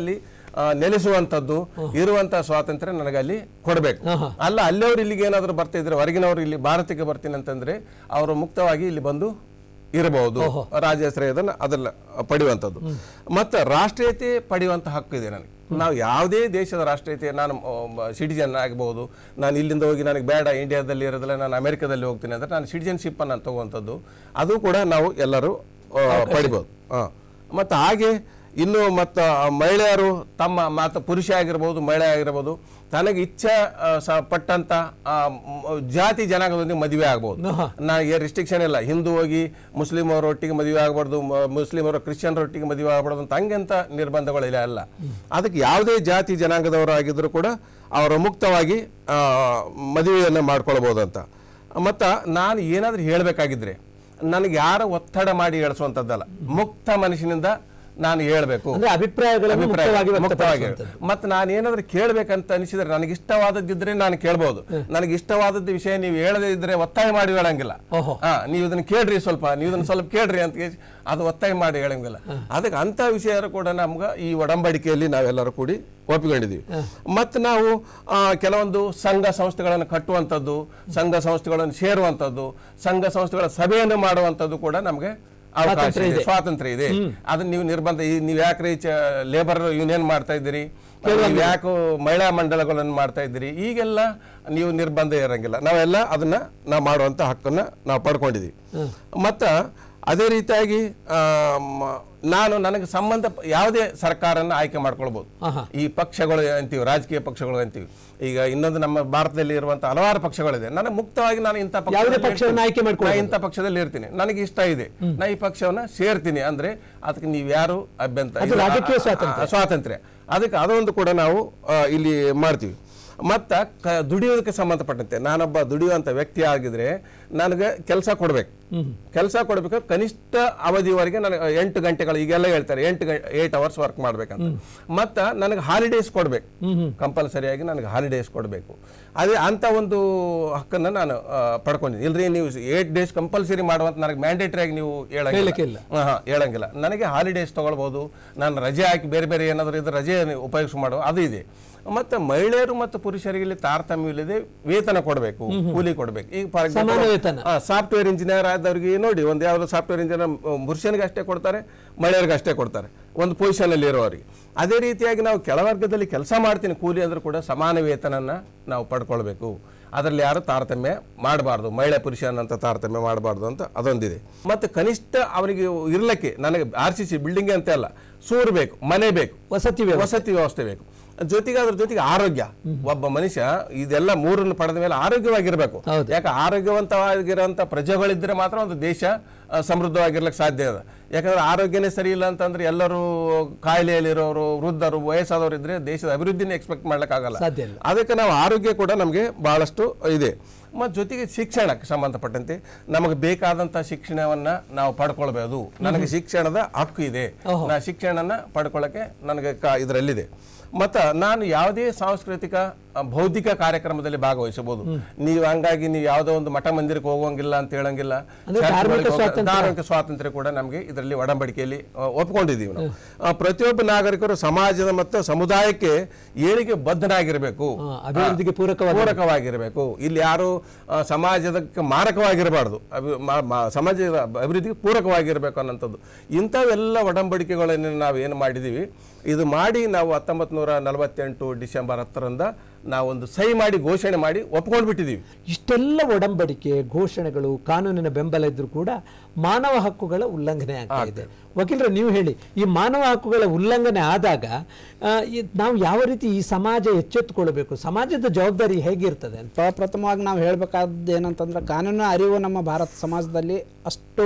Speaker 2: ಆ, ನೆಲೆಸುವಂತದ್ದು ಇರುವಂತ ಸ್ವಾತಂತ್ರ್ಯ ನನಗೆ ಅಲ್ಲಿ ಕೊಡಬೇಕು ಅಲ್ಲ ಅಲ್ಲಿಯವ್ರು ಇಲ್ಲಿಗೆ ಏನಾದ್ರು ಬರ್ತಿದ್ರೆ ಹೊರಗಿನವ್ರು ಇಲ್ಲಿ ಭಾರತಕ್ಕೆ ಬರ್ತೀನಿ ಅಂತಂದ್ರೆ ಅವರು ಮುಕ್ತವಾಗಿ ಇಲ್ಲಿ ಬಂದು ಇರಬಹುದು ರಾಜ್ಯಾಶ್ರಯದನ್ನ ಅದೆಲ್ಲ ಪಡೆಯುವಂಥದ್ದು ಮತ್ತು ರಾಷ್ಟ್ರೀಯತೆ ಪಡೆಯುವಂತ ಹಕ್ಕು ಇದೆ ನನಗೆ ನಾವು ಯಾವುದೇ ದೇಶದ ರಾಷ್ಟ್ರೀಯತೆ ನಾನು ಸಿಟಿಜನ್ ಆಗಬಹುದು ನಾನು ಇಲ್ಲಿಂದ ಹೋಗಿ ನನಗೆ ಬೇಡ ಇಂಡಿಯಾದಲ್ಲಿ ಇರೋದಿಲ್ಲ ನಾನು ಅಮೆರಿಕದಲ್ಲಿ ಹೋಗ್ತೀನಿ ಅಂದ್ರೆ ನಾನು ಸಿಟಿಜನ್ಶಿಪ್ ಅನ್ನು ತಗುವಂಥದ್ದು ಅದು ಕೂಡ ನಾವು ಎಲ್ಲರೂ ಆ, ಪಡಿಬೋದು ಹಾಂ ಮತ್ತು ಹಾಗೆ ಇನ್ನು ಮತ್ತು ಮಹಿಳೆಯರು ತಮ್ಮ ಮತ್ತು ಪುರುಷ ಆಗಿರ್ಬೋದು ಮಹಿಳೆ ಆಗಿರ್ಬೋದು ತನಗೆ ಇಚ್ಛೆ ಆ, ಸ- ಪಟ್ಟಂತ ಆ, ಮ್- ಜಾತಿ ಜನಾಂಗದೊಂದಿಗೆ ಮದುವೆ ಆಗ್ಬೋದು ನನಗೆ ರಿಸ್ಟ್ರಿಕ್ಷನ್ ಇಲ್ಲ ಹಿಂದೂ ಹೋಗಿ ಮುಸ್ಲಿಂ ಅವರೊಟ್ಟಿಗೆ ಮದುವೆ ಆಗಬಾರ್ದು ಮುಸ್ಲಿಮರು ಕ್ರಿಶ್ಚಿಯನ್ರೊಟ್ಟಿಗೆ ಮದುವೆ ಆಗಬಾರ್ದು ಅಂತ ಹಂಗೆಂತ ನಿರ್ಬಂಧಗಳಿಲ್ಲ ಅಲ್ಲ ಅದಕ್ಕೆ ಯಾವುದೇ ಜಾತಿ ಜನಾಂಗದವರು ಆಗಿದ್ದರೂ ಕೂಡ ಅವರು ಮುಕ್ತವಾಗಿ ಆ, ಮದುವೆಯನ್ನು ಮಾಡ್ಕೊಳ್ಬೋದು ಅಂತ ಮತ್ತು ನಾನು ಏನಾದರೂ ಹೇಳಬೇಕಾಗಿದ್ರೆ ನನಗೆ ಯಾರ ಒತ್ತಡ ಮಾಡಿ ಹೇಳಿಸುವಂಥದ್ದಲ್ಲ ಮುಕ್ತ ಮನುಷ್ಯನಿಂದ ನಾನು ಹೇಳ್ಬೇಕು
Speaker 1: ಅಂದ್ರೆ ಅಭಿಪ್ರಾಯಗಳನ್ನು ಮುಕ್ತವಾಗಿ
Speaker 2: ಮುಕ್ತವಾಗಿ
Speaker 1: ವ್ಯಕ್ತಪಡಿಸುವಂಥದ್ದು.
Speaker 2: ಮತ್ತೆ ನಾನು ಏನಾದ್ರೂ ಕೇಳ್ಬೇಕಂತ ಅನಿಸಿದ್ರೆ ನನಗೆ ಇಷ್ಟವಾದದ್ದಿದ್ರೆ ನಾನು ಕೇಳ್ಬೋದು ನನಗೆ ಇಷ್ಟವಾದದ್ದು ವಿಷಯ ನೀವು ಹೇಳದೇ ಇದ್ರೆ ಒತ್ತಾಯ ಮಾಡಿ ಹೇಳಂಗಿಲ್ಲ
Speaker 1: ಓಹೋ.
Speaker 2: ಹಾ ನೀವು ಇದನ್ನ ಕೇಳ್ರಿ ಸ್ವಲ್ಪ ನೀವು ಇದನ್ನ ಸ್ವಲ್ಪ ಕೇಳ್ರಿ ಅಂತ ಹೇಳಿ ಅದು ಒತ್ತಾಯ ಮಾಡಿ ಹೇಳಂಗಿಲ್ಲ ಅದಕ್ಕೆ ಅಂತ ವಿಷಯ ಕೂಡ ನಮ್ಗೆ ಈ ಒಡಂಬಡಿಕೆಯಲ್ಲಿ ನಾವೆಲ್ಲರೂ ಕೂಡಿ ಒಪ್ಪಿಕೊಂಡಿದ್ದೀವಿ ಮತ್ತು ನಾವು ಆ, ಕೆಲವೊಂದು ಸಂಘ ಸಂಸ್ಥೆಗಳನ್ನು ಕಟ್ಟುವಂಥದ್ದು ಸಂಘ ಸಂಸ್ಥೆಗಳನ್ನು ಸೇರುವಂಥದ್ದು ಸಂಘ ಸಂಸ್ಥೆಗಳ ಸಭೆಯನ್ನು ಮಾಡುವಂಥದ್ದು ಕೂಡ ನಮಗೆ ಅವಕಾಶ ಇದೆ ಸ್ವಾತಂತ್ರ್ಯ ಇದೆ ಅದನ್ನ ನೀವು ನಿರ್ಬಂಧ ಈ ನೀವು ಯಾಕ್ರಿ ಲೇಬರ್ ಯೂನಿಯನ್ ಮಾಡ್ತಾ ಇದ್ದೀರಿ ನೀವು ಯಾಕೆ ಮಹಿಳಾ ಮಂಡಳಗಳನ್ನು ಮಾಡ್ತಾ ಇದ್ದೀರಿ ಈಗೆಲ್ಲ ನೀವು ನಿರ್ಬಂಧ ಇರಂಗಿಲ್ಲ ನಾವೆಲ್ಲ ಅದನ್ನ ನಾವು ಮಾಡುವಂತ ಹಕ್ಕನ್ನ ನಾವು ಪಡ್ಕೊಂಡಿದ್ದೀವಿ ಮತ್ತ ಅದೇ ರೀತಿಯಾಗಿ ಆ, ಮ- ನಾನು ನನಗೆ ಸಂಬಂಧ ಯಾವುದೇ ಸರ್ಕಾರನ ಆಯ್ಕೆ ಮಾಡ್ಕೊಳ್ಬಹುದು
Speaker 1: ಆಹಾ.
Speaker 2: ಈ ಪಕ್ಷಗಳು ಅಂತೀವಿ ರಾಜಕೀಯ ಪಕ್ಷಗಳು ಅಂತೀವಿ ಈಗ ಇನ್ನೊಂದು ನಮ್ಮ ಭಾರತದಲ್ಲಿ ಇರುವಂತ ಹಲವಾರು ಪಕ್ಷಗಳಿದೆ ನನಗೆ ಮುಕ್ತವಾಗಿ ನಾನು ಇಂಥ
Speaker 1: ಯಾವುದೇ
Speaker 2: ಪಕ್ಷದಲ್ಲಿ
Speaker 1: ಪಕ್ಷವನ್ನ
Speaker 2: ಇರ್ತೀನಿ.
Speaker 1: ಆಯ್ಕೆ ಮಾಡ್ಕೊಳ್ಬೋದು.
Speaker 2: ನಾ ಇಂಥ ಪಕ್ಷದಲ್ಲಿ ಇರ್ತೀನಿ ನನಗೆ ಇಷ್ಟ ಇದೆ ನಾ ಈ ಪಕ್ಷವನ್ನ ಸೇರ್ತೀನಿ ಅಂದ್ರೆ ಅದಕ್ಕೆ ನೀವು ಯಾರು ಅಭ್ಯಂತರ
Speaker 1: ಅದು
Speaker 2: ಇದು-
Speaker 1: ರಾಜಕೀಯ
Speaker 2: ಆ-
Speaker 1: ಸ್ವಾತಂತ್ರ್ಯ.
Speaker 2: ಆ- ಸ್ವಾತಂತ್ರ್ಯ ಅದಕ್ಕೆ ಅದೊಂದು ಕೂಡ ನಾವು ಆ, ಇಲ್ಲಿ ಮಾಡ್ತೀವಿ ಮತ್ತ ಕ ದುಡಿಯೋದಕ್ಕೆ ಸಂಬಂಧಪಟ್ಟಂತೆ ನಾನೊಬ್ಬ ದುಡಿಯುವಂತ ವ್ಯಕ್ತಿ ಆಗಿದ್ರೆ ನನಗೆ ಕೆಲಸ ಕೊಡ್ಬೇಕು ಕೆಲಸ ಕೊಡ್ಬೇಕು ಕನಿಷ್ಠ ಅವಧಿವರೆಗೆ ನನಗೆ ಎಂಟು ಗಂಟೆಗಳು ಈಗೆಲ್ಲ ಹೇಳ್ತಾರೆ ಎಂಟು ಏಟ್ ಅವರ್ಸ್ ವರ್ಕ್ ಮಾಡ್ಬೇಕಂತ ಮತ್ತ ನನಗೆ ಹಾಲಿಡೇಸ್ ಕೊಡ್ಬೇಕು ಕಂಪಲ್ಸರಿಯಾಗಿ ನನಗೆ ಹಾಲಿಡೇಸ್ ಕೊಡಬೇಕು ಅದೇ ಅಂತ ಒಂದು ಹಕ್ಕನ್ನ ನಾನು ಆ, ಪಡ್ಕೊಂಡಿದ್ದೀನಿ ಇಲ್ರಿ ನೀವು ಏಟ್ ಡೇಸ್ ಕಂಪಲ್ಸರಿ ಮಾಡುವಂತ ನನಗೆ ಮ್ಯಾಂಡೇಟರಿ ಆಗಿ ನೀವು
Speaker 1: ಹೇಳಕ್ಕಿಲ್ಲ.
Speaker 2: ಹಾ, ಹಾ, ಹೇಳಂಗಿಲ್ಲ ನನಗೆ ಹಾಲಿಡೇಸ್ ತಗೊಳ್ಬೋದು ನಾನು ರಜೆ ಹಾಕಿ ಬೇರೆ ಬೇರೆ ಏನಾದರೂ ಇದ್ರೆ ರಜೆ ಉಪಯೋಗಿಸ್ ಮಾಡೋ ಅದು ಇದೆ ಮತ್ತೆ ಮಹಿಳೆಯರು ಮತ್ತು ಪುರುಷರಿಗೆ ಇಲ್ಲಿ ತಾರತಮ್ಯವಿಲ್ಲದೆ ವೇತನ ಕೊಡಬೇಕು ಕೂಲಿ ಕೊಡಬೇಕು ಈಗ ಫಾರ್
Speaker 1: ಸಮಾನ ವೇತನ.
Speaker 2: ಸಾಫ್ಟ್ವೇರ್ ಇಂಜಿನಿಯರ್ ಆದವ್ರಿಗೆ ನೋಡಿ ಒಂದು ಯಾವ್ದು ಸಾಫ್ಟ್ವೇರ್ ಇಂಜಿನಿಯರ್ ಪುರುಷನಿಗೆ ಅಷ್ಟೇ ಕೊಡ್ತಾರೆ ಮಹಿಳೆಯರಿಗೆ ಅಷ್ಟೇ ಕೊಡ್ತಾರೆ ಒಂದು ಪೊಸಿಷನ್ ಅಲ್ಲಿ ಇರೋರಿಗೆ ಅದೇ ರೀತಿಯಾಗಿ ನಾವು ಕೆಳವರ್ಗದಲ್ಲಿ ಕೆಲಸ ಮಾಡ್ತೀನಿ ಕೂಲಿ ಅಂದ್ರೂ ಕೂಡ ಸಮಾನ ವೇತನನ್ನ ನಾವು ಪಡ್ಕೊಳ್ಬೇಕು ಅದರಲ್ಲಿ ಯಾರು ತಾರತಮ್ಯ ಮಾಡಬಾರ್ದು ಮಹಿಳೆ ಪುರುಷ ಅನ್ನಂತ ತಾರತಮ್ಯ ಮಾಡಬಾರ್ದು ಅಂತ ಅದೊಂದಿದೆ ಮತ್ತೆ ಕನಿಷ್ಠ ಅವನಿಗೆ ಇರ್ಲಿಕ್ಕೆ ನನಗೆ ಆರ್ ಸಿ ಸಿ ಬಿಲ್ಡಿಂಗ್ ಅಂತ ಅಲ್ಲ ಸೂರು ಬೇಕು ಮನೆ ಬೇಕು
Speaker 1: ವಸತಿ ವ್ಯವಸ್ಥೆ
Speaker 2: ವಸತಿ ವ್ಯವಸ್ಥೆ ಬೇಕು ಜೊತೆಗೆ ಅದ್ರ ಜೊತೆಗೆ ಆರೋಗ್ಯ ಒಬ್ಬ ಮನುಷ್ಯ ಇದೆಲ್ಲ ಮೂರನ್ನು ಪಡೆದ ಮೇಲೆ ಆರೋಗ್ಯವಾಗಿರ್ಬೇಕು
Speaker 1: ಹೌದು.
Speaker 2: ಯಾಕೆ ಆರೋಗ್ಯವಂತವಾಗಿರೋಂಥ ಪ್ರಜೆಗಳಿದ್ರೆ ಮಾತ್ರ ಒಂದು ದೇಶ ಆ, ಸಮೃದ್ಧವಾಗಿರ್ಲಿಕ್ಕೆ ಸಾಧ್ಯ ಇದೆ ಯಾಕಂದ್ರೆ ಆರೋಗ್ಯನೇ ಸರಿ ಇಲ್ಲ ಅಂತಂದ್ರೆ ಎಲ್ಲರೂ ಕಾಯಿಲೆಯಲ್ಲಿರೋರು ವೃದ್ಧರು ವಯಸ್ಸಾದವರು ಇದ್ರೆ ದೇಶದ ಅಭಿವೃದ್ಧಿನೇ ಎಕ್ಸ್ಪೆಕ್ಟ್ ಮಾಡ್ಲಿಕ್ಕಾಗಲ್ಲ
Speaker 1: ಸಾಧ್ಯ ಇಲ್ಲ.
Speaker 2: ಅದಕ್ಕೆ ನಾವು ಆರೋಗ್ಯ ಕೂಡ ನಮಗೆ ಬಹಳಷ್ಟು ಇದೆ ಮತ್ತು ಜೊತೆಗೆ ಶಿಕ್ಷಣಕ್ಕೆ ಸಂಬಂಧಪಟ್ಟಂತೆ ನಮಗೆ ಬೇಕಾದಂಥ ಶಿಕ್ಷಣವನ್ನ ನಾವು ಪಡ್ಕೊಳ್ಬಹುದು ನನಗೆ ಶಿಕ್ಷಣದ ಹಕ್ಕು ಇದೆ
Speaker 1: ಓಹೋ.
Speaker 2: ನಾ ಶಿಕ್ಷಣನ ಪಡ್ಕೊಳ್ಳೋಕೆ ನನಗೆ ಕ ಇದರಲ್ಲಿದೆ ಮತ್ತು ನಾನು ಯಾವುದೇ ಸಾಂಸ್ಕೃತಿಕ ಆ, ಬೌದ್ಧಿಕ ಕಾರ್ಯಕ್ರಮದಲ್ಲಿ ಭಾಗವಹಿಸಬಹುದು ನೀವು ಹಂಗಾಗಿ ನೀವು ಯಾವುದೋ ಒಂದು ಮಠ ಮಂದಿರಕ್ಕೆ ಹೋಗೋಂಗಿಲ್ಲ ಅಂತ ಹೇಳಂಗಿಲ್ಲ
Speaker 1: ಅಂದ್ರೆ
Speaker 2: ಚರ್ಚ್ಗಳಿಗೆ
Speaker 1: ಧಾರ್ಮಿಕ
Speaker 2: ಹೋಗ-
Speaker 1: ಸ್ವಾತಂತ್ರ್ಯ.
Speaker 2: ಧಾರ್ಮಿಕ ಸ್ವಾತಂತ್ರ್ಯ ಕೂಡ ನಮಗೆ ಇದರಲ್ಲಿ ಒಡಂಬಡಿಕೆಯಲ್ಲಿ ಆ, ಒಪ್ಕೊಂಡಿದ್ದೀವಿ ನಾವು ಆ, ಪ್ರತಿಯೊಬ್ಬ ನಾಗರಿಕರು ಸಮಾಜದ ಮತ್ತು ಸಮುದಾಯಕ್ಕೆ ಏಳಿಗೆ ಬದ್ಧನಾಗಿರಬೇಕು
Speaker 1: ಹಾ, ಅಭಿವೃದ್ಧಿಗೆ ಪೂರಕವಾದ
Speaker 2: ಪೂರಕವಾಗಿರಬೇಕು ಇಲ್ಲಿ ಯಾರು ಆ, ಸಮಾಜದಕ್ಕೆ ಮಾರಕವಾಗಿರಬಾರ್ದು ಅಭಿ- ಮಾ- ಮಾ- ಸಮಾಜದ ಅಭಿವೃದ್ಧಿಗೆ ಪೂರಕವಾಗಿರಬೇಕು ಅನ್ನೋಂಥದ್ದು ಇಂಥವೆಲ್ಲ ಒಡಂಬಡಿಕೆಗಳನ್ನು ನಾವು ಏನು ಮಾಡಿದ್ದೀವಿ ಇದು ಮಾಡಿ ನಾವು ಹತ್ತೊಂಬತ್ತು ನೂರ ನಲವತ್ತೆಂಟು ಡಿಸೆಂಬರ್ ಹತ್ತರಿಂದ ನಾವೊಂದು ಸಹಿ ಮಾಡಿ ಘೋಷಣೆ ಮಾಡಿ ಒಪ್ಕೊಂಡು ಬಿಟ್ಟಿದ್ದೀವಿ
Speaker 1: ಇಷ್ಟೆಲ್ಲ ಒಡಂಬಡಿಕೆ ಘೋಷಣೆಗಳು ಕಾನೂನಿನ ಬೆಂಬಲ ಇದ್ರೂ ಕೂಡ ಮಾನವ ಹಕ್ಕುಗಳ ಉಲ್ಲಂಘನೆ ಆಗ್ತಾ ಇದೆ ವಕೀಲರು ನೀವು ಹೇಳಿ ಈ ಮಾನವ ಹಕ್ಕುಗಳ ಉಲ್ಲಂಘನೆ ಆದಾಗ ಆ, ಈ- ನಾವು ಯಾವ ರೀತಿ ಈ ಸಮಾಜ ಎಚ್ಚೆತ್ತುಕೊಳ್ಬೇಕು ಸಮಾಜದ ಜವಾಬ್ದಾರಿ ಹೇಗಿರ್ತದೆ ಅಂತ
Speaker 3: ಪ್ರಪ್ರಥಮವಾಗಿ ನಾವು ಹೇಳಬೇಕಾದ್ದು ಏನಂತಂದ್ರೆ ಕಾನೂನು ಅರಿವು ನಮ್ಮ ಭಾರತ ಸಮಾಜದಲ್ಲಿ ಅಷ್ಟು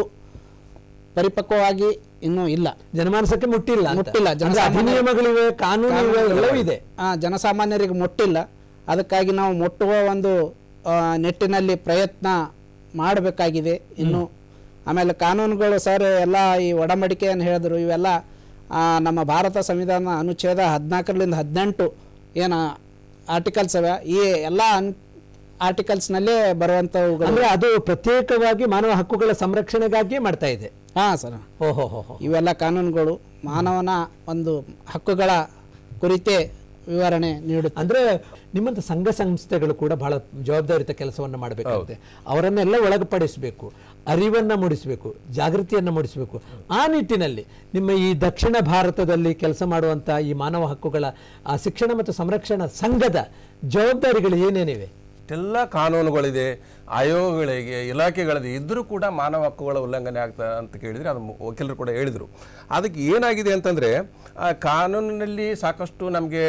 Speaker 3: ಪರಿಪಕ್ವವಾಗಿ ಇನ್ನೂ ಇಲ್ಲ
Speaker 1: ಜನಮಾನಸಕ್ಕೆ ಮುಟ್ಟಿಲ್ಲ ಅಂತ.
Speaker 3: ಮುಟ್ಟಿಲ್ಲ.
Speaker 1: ಅಂದ್ರೆ
Speaker 3: ಜನಸಾಮಾನ್ಯ-
Speaker 1: ಅಧಿನಿಯಮಗಳಿವೆ ಕಾನೂನು ಇವೆ ಎಲ್ಲವೂ ಇದೆ
Speaker 3: ಆ, ಜನಸಾಮಾನ್ಯರಿಗೆ ಮುಟ್ಟಿಲ್ಲ ಅದಕ್ಕಾಗಿ ನಾವು ಮುಟ್ಟುವ ಒಂದು ಆ, ನಿಟ್ಟಿನಲ್ಲಿ ಪ್ರಯತ್ನ ಮಾಡಬೇಕಾಗಿದೆ ಇನ್ನು ಆಮೇಲೆ ಕಾನೂನುಗಳು ಸರ್ ಎಲ್ಲ ಈ ಒಡಂಬಡಿಕೆಯನ್ನು ಹೇಳಿದ್ರು ಇವೆಲ್ಲ ಆ, ನಮ್ಮ ಭಾರತ ಸಂವಿಧಾನ ಅನುಚ್ಛೇದ ಹದಿನಾಲ್ಕರಿಂದ ಹದಿನೆಂಟು ಏನು ಆರ್ಟಿಕಲ್ಸ್ ಅವೆ ಈ ಎಲ್ಲ ಅನ್ ಆರ್ಟಿಕಲ್ಸ್ನಲ್ಲೇ ಬರುವಂಥವುಗಳು
Speaker 1: ಅಂದ್ರೆ ಅದು ಪ್ರತ್ಯೇಕವಾಗಿ ಮಾನವ ಹಕ್ಕುಗಳ ಸಂರಕ್ಷಣೆಗಾಗಿಯೇ ಮಾಡ್ತಾ ಇದೆ
Speaker 3: ಹಾಂ ಸರ್
Speaker 1: ಓಹೋ ಹೋ ಹೋ
Speaker 3: ಇವೆಲ್ಲ ಕಾನೂನುಗಳು ಮಾನವನ ಒಂದು ಹಕ್ಕುಗಳ ಕುರಿತೇ ವಿವರಣೆ ನೀಡುತ್ತೆ
Speaker 1: ಅಂದ್ರೆ ನಿಮ್ಮಂತ ಸಂಘ ಸಂಸ್ಥೆಗಳು ಕೂಡ ಬಹಳ ಜವಾಬ್ದಾರಿತ ಕೆಲಸವನ್ನ ಮಾಡಬೇಕಾಗುತ್ತೆ ಅವರನ್ನೆಲ್ಲ ಒಳಪಡಿಸಬೇಕು ಅರಿವನ್ನ ಮೂಡಿಸಬೇಕು ಜಾಗೃತಿಯನ್ನ ಮೂಡಿಸಬೇಕು ಆ ನಿಟ್ಟಿನಲ್ಲಿ ನಿಮ್ಮ ಈ ದಕ್ಷಿಣ ಭಾರತದಲ್ಲಿ ಕೆಲಸ ಮಾಡುವಂತ ಈ ಮಾನವ ಹಕ್ಕುಗಳ ಆ ಶಿಕ್ಷಣ ಮತ್ತು ಸಂರಕ್ಷಣಾ ಸಂಘದ ಜವಾಬ್ದಾರಿಗಳು ಏನೇನಿವೆ
Speaker 2: ಇಷ್ಟೆಲ್ಲ ಕಾನೂನುಗಳಿದೆ ಆಯೋಗಗಳಿಗೆ ಇಲಾಖೆಗಳಿದೆ ಇದ್ದರೂ ಕೂಡ ಮಾನವ ಹಕ್ಕುಗಳ ಉಲ್ಲಂಘನೆ ಆಗ್ತಾ ಅಂತ ಕೇಳಿದರೆ ಅದು ಮು- ವಕೀಲರು ಕೂಡ ಹೇಳಿದರು ಅದಕ್ಕೆ ಏನಾಗಿದೆ ಅಂತಂದರೆ ಕಾನೂನಿನಲ್ಲಿ ಸಾಕಷ್ಟು ನಮಗೆ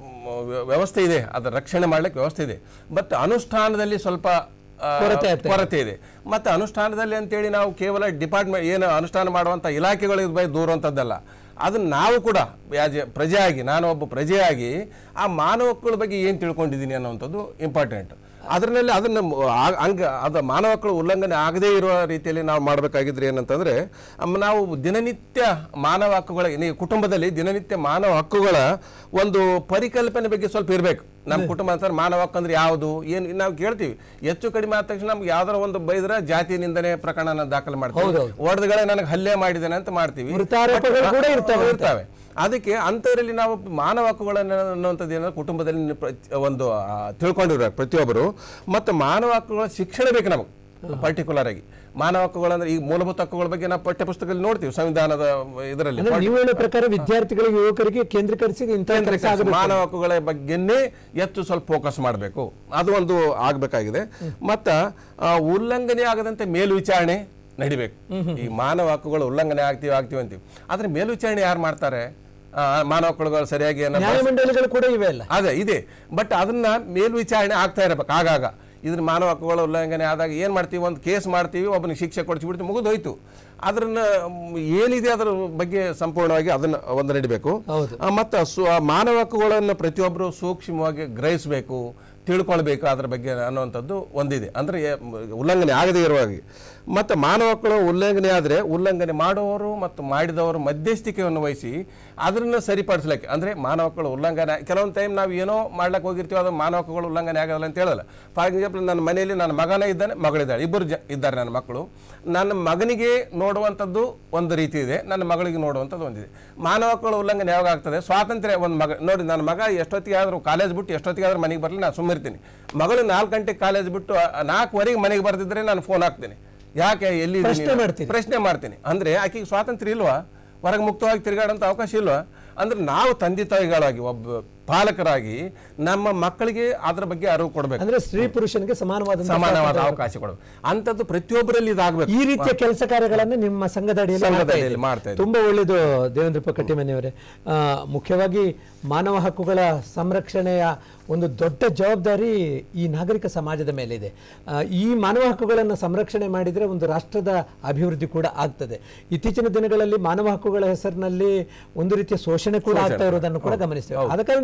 Speaker 2: ವ್ಯವಸ್ಥೆ ಇದೆ ಅದರ ರಕ್ಷಣೆ ಮಾಡಲಿಕ್ಕೆ ವ್ಯವಸ್ಥೆ ಇದೆ ಬಟ್ ಅನುಷ್ಠಾನದಲ್ಲಿ ಸ್ವಲ್ಪ ಆ,
Speaker 1: ಕೊರತೆ ಆಗ್ತಾ ಇದೆ.
Speaker 2: ಕೊರತೆ ಇದೆ ಮತ್ತು ಅನುಷ್ಠಾನದಲ್ಲಿ ಅಂತೇಳಿ ನಾವು ಕೇವಲ ಡಿಪಾರ್ಟ್ಮೆಂಟ್ ಏನು ಅನುಷ್ಠಾನ ಮಾಡುವಂಥ ಇಲಾಖೆಗಳ ಬೈ ದೂರುವಂಥದ್ದಲ್ಲ ಅದನ್ನು ನಾವು ಕೂಡ ಯಾಜ್ ಎ ಪ್ರಜೆಯಾಗಿ ನಾನು ಒಬ್ಬ ಪ್ರಜೆಯಾಗಿ ಆ ಮಾನವ ಹಕ್ಕುಗಳ ಬಗ್ಗೆ ಏನು ತಿಳ್ಕೊಂಡಿದ್ದೀನಿ ಅನ್ನೋವಂಥದ್ದು ಇಂಪಾರ್ಟೆಂಟ್ ಅದರಲ್ಲಿ ಅದನ್ನು ಹಂಗೆ ಅದು ಮಾನವ ಹಕ್ಕುಗಳ ಉಲ್ಲಂಘನೆ ಆಗದೇ ಇರುವ ರೀತಿಯಲ್ಲಿ ನಾವು ಮಾಡಬೇಕಾಗಿದ್ರೆ ಏನಂತಂದರೆ ಅಮ್- ನಾವು ದಿನನಿತ್ಯ ಮಾನವ ಹಕ್ಕುಗಳ ನೀವು ಕುಟುಂಬದಲ್ಲಿ ದಿನನಿತ್ಯ ಮಾನವ ಹಕ್ಕುಗಳ ಒಂದು ಪರಿಕಲ್ಪನೆ ಬಗ್ಗೆ ಸ್ವಲ್ಪ ಇರಬೇಕು ನಮ್ಮ ಕುಟುಂಬ ಅಂತಾರೆ ಮಾನವ ಹಕ್ಕು ಅಂದ್ರೆ ಯಾವುದು ಏನು ನಾವು ಕೇಳ್ತೀವಿ ಹೆಚ್ಚು ಕಡಿಮೆ ಆದ ತಕ್ಷಣ ನಮ್ಗೆ ಯಾವ್ದಾರ ಒಂದು ಬೈದ್ರೆ ಜಾತಿ ನಿಂದನೆ ಪ್ರಕರಣ ದಾಖಲೆ ಮಾಡ್ತೀವಿ
Speaker 1: ಹೌದೌದು.
Speaker 2: ಹೊಡೆದಗಳೇ ನನಗೆ ಹಲ್ಲೆ ಮಾಡಿದ್ದೇನೆ ಅಂತ ಮಾಡ್ತೀವಿ
Speaker 1: ಮೃತಾರೋಪಗಳು ಕೂಡ ಇರ್ತವೆ ಅಂತ.
Speaker 2: ಇರ್ತವೆ ಅದಕ್ಕೆ ಅಂಥದ್ರಲ್ಲಿ ನಾವು ಮಾನವ ಹಕ್ಕುಗಳನ್ನು ಅನ್ನುವಂಥದ್ದು ಏನೋ ಕುಟುಂಬದಲ್ಲಿ ನಿ- ಪ್ರ- ಒಂದು ಆ, ತಿಳ್ಕೊಂಡಿರ್ಬೇಕು ಪ್ರತಿಯೊಬ್ಬರು ಮತ್ತು ಮಾನವ ಹಕ್ಕುಗಳ ಶಿಕ್ಷಣ ಬೇಕು ನಮಗೆ ಪರ್ಟಿಕ್ಯುಲರ್ ಆಗಿ ಮಾನವ ಹಕ್ಕುಗಳಂದ್ರೆ ಈ ಮೂಲಭೂತ ಹಕ್ಕುಗಳ ಬಗ್ಗೆ ನಾವು ಪಠ್ಯ ಪುಸ್ತಕದಲ್ಲಿ ನೋಡ್ತೀವಿ ಸಂವಿಧಾನದ ಇದರಲ್ಲಿ
Speaker 1: ಅಂದ್ರೆ ನೀವು ಹೇಳೋ ಪ್ರಕಾರ ವಿದ್ಯಾರ್ಥಿಗಳಿಗೆ ಯುವಕರಿಗೆ ಕೇಂದ್ರೀಕರಿಸಿ ಇಂಥ ಕೆಲಸ ಆಗಬೇಕು
Speaker 2: ಮಾನವ ಹಕ್ಕುಗಳ ಬಗ್ಗೆನೇ ಹೆಚ್ಚು ಸ್ವಲ್ಪ ಫೋಕಸ್ ಮಾಡಬೇಕು ಅದು ಒಂದು ಆಗಬೇಕಾಗಿದೆ ಮತ್ತ ಆ, ಉಲ್ಲಂಘನೆ ಆಗದಂತೆ ಮೇಲ್ವಿಚಾರಣೆ ನಡಿಬೇಕು ಈ ಮಾನವ ಹಕ್ಕುಗಳು ಉಲ್ಲಂಘನೆ ಆಗ್ತೀವಿ ಆಗ್ತೀವಿ ಅಂತೀವಿ ಆದ್ರೆ ಮೇಲ್ವಿಚಾರಣೆ ಯಾರು ಮಾಡ್ತಾರೆ ಆ, ಮಾನವ ಹಕ್ಕುಗಳು ಸರಿಯಾಗಿ ಏನೋ
Speaker 1: ನ್ಯಾಯಮಂಡಳಿಗಳು ಕೂಡ ಇವೆ ಅಲ್ಲ
Speaker 2: ಅದೇ ಇದೆ ಬಟ್ ಅದನ್ನ ಮೇಲ್ವಿಚಾರಣೆ ಆಗ್ತಾ ಇರಬೇಕು ಆಗಾಗ ಇದ್ರ ಮಾನವ ಹಕ್ಕುಗಳ ಉಲ್ಲಂಘನೆ ಆದಾಗ ಏನು ಮಾಡ್ತೀವಿ ಒಂದು ಕೇಸ್ ಮಾಡ್ತೀವಿ ಒಬ್ಬನಿಗೆ ಶಿಕ್ಷೆ ಕೊಡಿಸ್ಬಿಡ್ತೀವಿ ಮುಗಿದೋಯ್ತು ಅದನ್ನ ಮ್, ಏನಿದೆ ಅದರ ಬಗ್ಗೆ ಸಂಪೂರ್ಣವಾಗಿ ಅದನ್ನ ಒಂದು ನಡಿಬೇಕು
Speaker 1: ಹೌದು.
Speaker 2: ಆ, ಮತ್ತು ಸು ಆ ಮಾನವ ಹಕ್ಕುಗಳನ್ನು ಪ್ರತಿಯೊಬ್ಬರು ಸೂಕ್ಷ್ಮವಾಗಿ ಗ್ರಹಿಸಬೇಕು ತಿಳ್ಕೊಳ್ಬೇಕು ಅದ್ರ ಬಗ್ಗೆ ಅನ್ನುವಂಥದ್ದು ಒಂದಿದೆ ಅಂದರೆ ಉಲ್ಲಂಘನೆ ಆಗದೇ ಇರುವ ಹಾಗೆ ಮತ್ತು ಮಾನವ ಹಕ್ಕುಗಳ ಉಲ್ಲಂಘನೆ ಆದರೆ ಉಲ್ಲಂಘನೆ ಮಾಡುವವರು ಮತ್ತು ಮಾಡಿದವರು ಮಧ್ಯಸ್ಥಿಕೆಯನ್ನು ವಹಿಸಿ ಅದನ್ನು ಸರಿಪಡಿಸ್ಲಿಕ್ಕೆ ಅಂದರೆ ಮಾನವ ಹಕ್ಕುಗಳ ಉಲ್ಲಂಘನೆ ಕೆಲವೊಂದು ಟೈಮ್ ನಾವು ಏನೋ ಮಾಡ್ಲಿಕ್ಕೆ ಹೋಗಿರ್ತೀವಿ ಅದು ಮಾನವ ಹಕ್ಕುಗಳ ಉಲ್ಲಂಘನೆ ಆಗೋಲ್ಲ ಅಂತ ಹೇಳಲ್ಲ ಫಾರ್ ಎಕ್ಸಾಂಪಲ್ ನನ್ನ ಮನೆಯಲ್ಲಿ ನನ್ನ ಮಗನೇ ಇದ್ದಾನೆ ಮಗಳಿದ್ದಾಳೆ ಇಬ್ಬರು ಜ ಇದ್ದಾರೆ ನನ್ನ ಮಕ್ಕಳು ನನ್ನ ಮಗನಿಗೆ ನೋಡುವಂಥದ್ದು ಒಂದು ರೀತಿ ಇದೆ ನನ್ನ ಮಗಳಿಗೆ ನೋಡುವಂಥದ್ದು ಒಂದಿದೆ ಮಾನವ ಹಕ್ಕುಗಳ ಉಲ್ಲಂಘನೆ ಯಾವಾಗ ಆಗ್ತದೆ ಸ್ವಾತಂತ್ರ್ಯ ಒಂದು ಮಗ ನೋಡಿ ನನ್ನ ಮಗ ಎಷ್ಟೊತ್ತಿಗೆ ಆದರೂ ಕಾಲೇಜ್ ಬಿಟ್ಟು ಎಷ್ಟೊತ್ತಿಗೆ ಆದ್ರೂ ಮನೆಗೆ ಬರಲಿ ನಾನು ಸುಮ್ಮಿರ್ತೀನಿ ಮಗಳು ನಾಲ್ಕು ಗಂಟೆಗೆ ಕಾಲೇಜ್ ಬಿಟ್ಟು ಆ, ನಾಲ್ಕುವರೆಗೆ ಮನೆಗೆ ಬರ್ತಿದ್ರೆ ನಾನು ಫೋನ್ ಹಾಕ್ತೀನಿ ಯಾಕೆ ಎಲ್ಲಿ
Speaker 1: ಪ್ರಶ್ನೆ ಮಾಡ್ತೀರಿ.
Speaker 2: ಪ್ರಶ್ನೆ ಮಾಡ್ತೀನಿ ಅಂದ್ರೆ ಆಕೆಗೆ ಸ್ವಾತಂತ್ರ್ಯ ಇಲ್ವಾ ಹೊರಗೆ ಮುಕ್ತವಾಗಿ ತಿರುಗಾಡೋಂಥ ಅವಕಾಶ ಇಲ್ವಾ ಅಂದ್ರೆ ನಾವು ತಂದೆ ತಾಯಿಗಳಾಗಿ ಒಬ್ಬ ಪಾಲಕರಾಗಿ ನಮ್ಮ ಮಕ್ಕಳಿಗೆ ಅದ್ರ ಬಗ್ಗೆ ಅರಿವು ಕೊಡಬೇಕು
Speaker 1: ಅಂದ್ರೆ ಸ್ತ್ರೀ ಪುರುಷನಿಗೆ ಸಮಾನವಾದ
Speaker 2: ಸಮಾನವಾದ ಅವಕಾಶ ಕೊಡಬೇಕು ಅಂಥದ್ದು ಪ್ರತಿಯೊಬ್ಬರಲ್ಲಿ ಇದಾಗಬೇಕು
Speaker 1: ಈ ರೀತಿಯ ಕೆಲಸ ಕಾರ್ಯಗಳನ್ನು ನಿಮ್ಮ ಸಂಘದ ಅಡಿಯಲ್ಲಿ
Speaker 2: ಸಂಘದ
Speaker 1: ಮಾಡ್ತಾ
Speaker 2: ಅಡಿಯಲ್ಲಿ
Speaker 1: ಇದ್ದೀರಿ.
Speaker 2: ಮಾಡ್ತಾ ಇದ್ದೀವಿ.
Speaker 1: ತುಂಬಾ ಒಳ್ಳೆಯದು ದೇವೇಂದ್ರಪ್ಪ ಕಟ್ಟಿಮನಿಯವರೇ ಆ, ಮುಖ್ಯವಾಗಿ ಮಾನವ ಹಕ್ಕುಗಳ ಸಂರಕ್ಷಣೆಯ ಒಂದು ದೊಡ್ಡ ಜವಾಬ್ದಾರಿ ಈ ನಾಗರಿಕ ಸಮಾಜದ ಮೇಲಿದೆ ಆ, ಈ ಮಾನವ ಹಕ್ಕುಗಳನ್ನು ಸಂರಕ್ಷಣೆ ಮಾಡಿದರೆ ಒಂದು ರಾಷ್ಟ್ರದ ಅಭಿವೃದ್ಧಿ ಕೂಡ ಆಗ್ತದೆ ಇತ್ತೀಚಿನ ದಿನಗಳಲ್ಲಿ ಮಾನವ ಹಕ್ಕುಗಳ ಹೆಸರಿನಲ್ಲಿ ಒಂದು ರೀತಿಯ ಶೋಷಣೆ ಕೂಡ ಆಗ್ತಾ ಇರೋದನ್ನು ಕೂಡ ಗಮನಿಸ್ತೇವೆ ಆದ ಕಾರಣ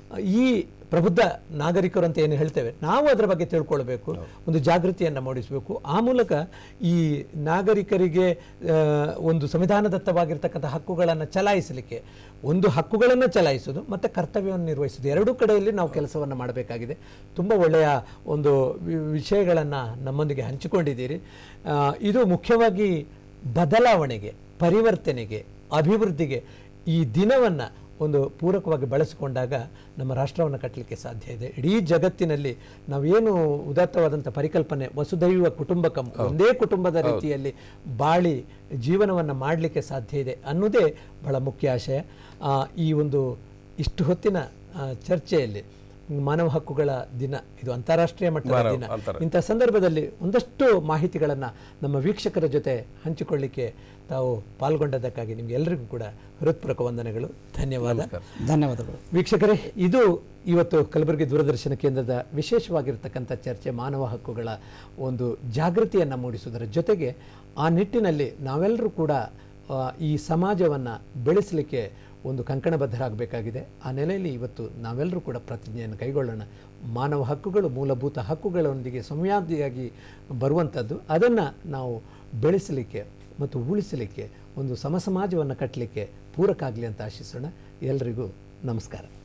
Speaker 1: ಈ ಪ್ರಬುದ್ಧ ನಾಗರಿಕರು ಅಂತ ಏನು ಹೇಳ್ತೇವೆ ನಾವು ಅದರ ಬಗ್ಗೆ ತಿಳ್ಕೊಳ್ಬೇಕು ಒಂದು ಜಾಗೃತಿಯನ್ನು ಮೂಡಿಸಬೇಕು ಆ ಮೂಲಕ ಈ ನಾಗರಿಕರಿಗೆ ಆ, ಒಂದು ಸಂವಿಧಾನದತ್ತವಾಗಿರ್ತಕ್ಕಂಥ ಹಕ್ಕುಗಳನ್ನು ಚಲಾಯಿಸಲಿಕ್ಕೆ ಒಂದು ಹಕ್ಕುಗಳನ್ನು ಚಲಾಯಿಸೋದು ಮತ್ತು ಕರ್ತವ್ಯವನ್ನು ನಿರ್ವಹಿಸೋದು ಎರಡೂ ಕಡೆಯಲ್ಲಿ ನಾವು ಕೆಲಸವನ್ನು ಮಾಡಬೇಕಾಗಿದೆ ತುಂಬ ಒಳ್ಳೆಯ ಒಂದು ವಿ- ವಿಷಯಗಳನ್ನು ನಮ್ಮೊಂದಿಗೆ ಹಂಚಿಕೊಂಡಿದ್ದೀರಿ ಆ, ಇದು ಮುಖ್ಯವಾಗಿ ಬದಲಾವಣೆಗೆ ಪರಿವರ್ತನೆಗೆ ಅಭಿವೃದ್ಧಿಗೆ ಈ ದಿನವನ್ನು ಒಂದು ಪೂರಕವಾಗಿ ಬಳಸಿಕೊಂಡಾಗ ನಮ್ಮ ರಾಷ್ಟ್ರವನ್ನು ಕಟ್ಟಲಿಕ್ಕೆ ಸಾಧ್ಯ ಇದೆ ಇಡೀ ಜಗತ್ತಿನಲ್ಲಿ ನಾವೇನು ಉದಾತ್ತವಾದಂಥ ಪರಿಕಲ್ಪನೆ ವಸುದೈವ ಕುಟುಂಬಕಂ ಒಂದೇ ಕುಟುಂಬದ ರೀತಿಯಲ್ಲಿ ಬಾಳಿ ಜೀವನವನ್ನು ಮಾಡಲಿಕ್ಕೆ ಸಾಧ್ಯ ಇದೆ ಅನ್ನೋದೇ ಬಹಳ ಮುಖ್ಯ ಆಶಯ ಆ, ಈ ಒಂದು ಇಷ್ಟು ಹೊತ್ತಿನ ಆ, ಚರ್ಚೆಯಲ್ಲಿ ಮಾನವ ಹಕ್ಕುಗಳ ದಿನ ಇದು ಅಂತಾರಾಷ್ಟ್ರೀಯ ಮಟ್ಟದ
Speaker 2: ಮಾನವ-
Speaker 1: ದಿನ
Speaker 2: ಅಂತರ-
Speaker 1: ಇಂಥ ಸಂದರ್ಭದಲ್ಲಿ ಒಂದಷ್ಟು ಮಾಹಿತಿಗಳನ್ನು ನಮ್ಮ ವೀಕ್ಷಕರ ಜೊತೆ ಹಂಚಿಕೊಳ್ಳಿಕ್ಕೆ ತಾವು ಪಾಲ್ಗೊಂಡದಕ್ಕಾಗಿ ನಿಮ್ಗೆ ಎಲ್ಲರಿಗೂ ಕೂಡ ಹೃತ್ಪೂರ್ವಕ ವಂದನೆಗಳು ಧನ್ಯವಾದ
Speaker 3: ಧನ್ಯವಾದಗಳು
Speaker 1: ವೀಕ್ಷಕರೇ ಇದು ಇವತ್ತು ಕಲಬುರಗಿ ದೂರದರ್ಶನ ಕೇಂದ್ರದ ವಿಶೇಷವಾಗಿರ್ತಕ್ಕಂಥ ಚರ್ಚೆ ಮಾನವ ಹಕ್ಕುಗಳ ಒಂದು ಜಾಗೃತಿಯನ್ನು ಮೂಡಿಸುವುದರ ಜೊತೆಗೆ ಆ ನಿಟ್ಟಿನಲ್ಲಿ ನಾವೆಲ್ಲರೂ ಕೂಡ ಆ, ಈ ಸಮಾಜವನ್ನು ಬೆಳೆಸಲಿಕ್ಕೆ ಒಂದು ಕಂಕಣಬದ್ಧರಾಗಬೇಕಾಗಿದೆ ಆ ನೆಲೆಯಲ್ಲಿ ಇವತ್ತು ನಾವೆಲ್ಲರೂ ಕೂಡ ಪ್ರತಿಜ್ಞೆಯನ್ನು ಕೈಗೊಳ್ಳೋಣ ಮಾನವ ಹಕ್ಕುಗಳು ಮೂಲಭೂತ ಹಕ್ಕುಗಳೊಂದಿಗೆ ಸಂವಾದಿಯಾಗಿ ಬರುವಂಥದ್ದು ಅದನ್ನು ನಾವು ಬೆಳೆಸಲಿಕ್ಕೆ ಮತ್ತು ಉಳಿಸಲಿಕ್ಕೆ ಒಂದು ಸಮಸಮಾಜವನ್ನು ಕಟ್ಟಲಿಕ್ಕೆ ಪೂರಕ ಆಗಲಿ ಅಂತ ಆಶಿಸೋಣ ಎಲ್ರಿಗೂ ನಮಸ್ಕಾರ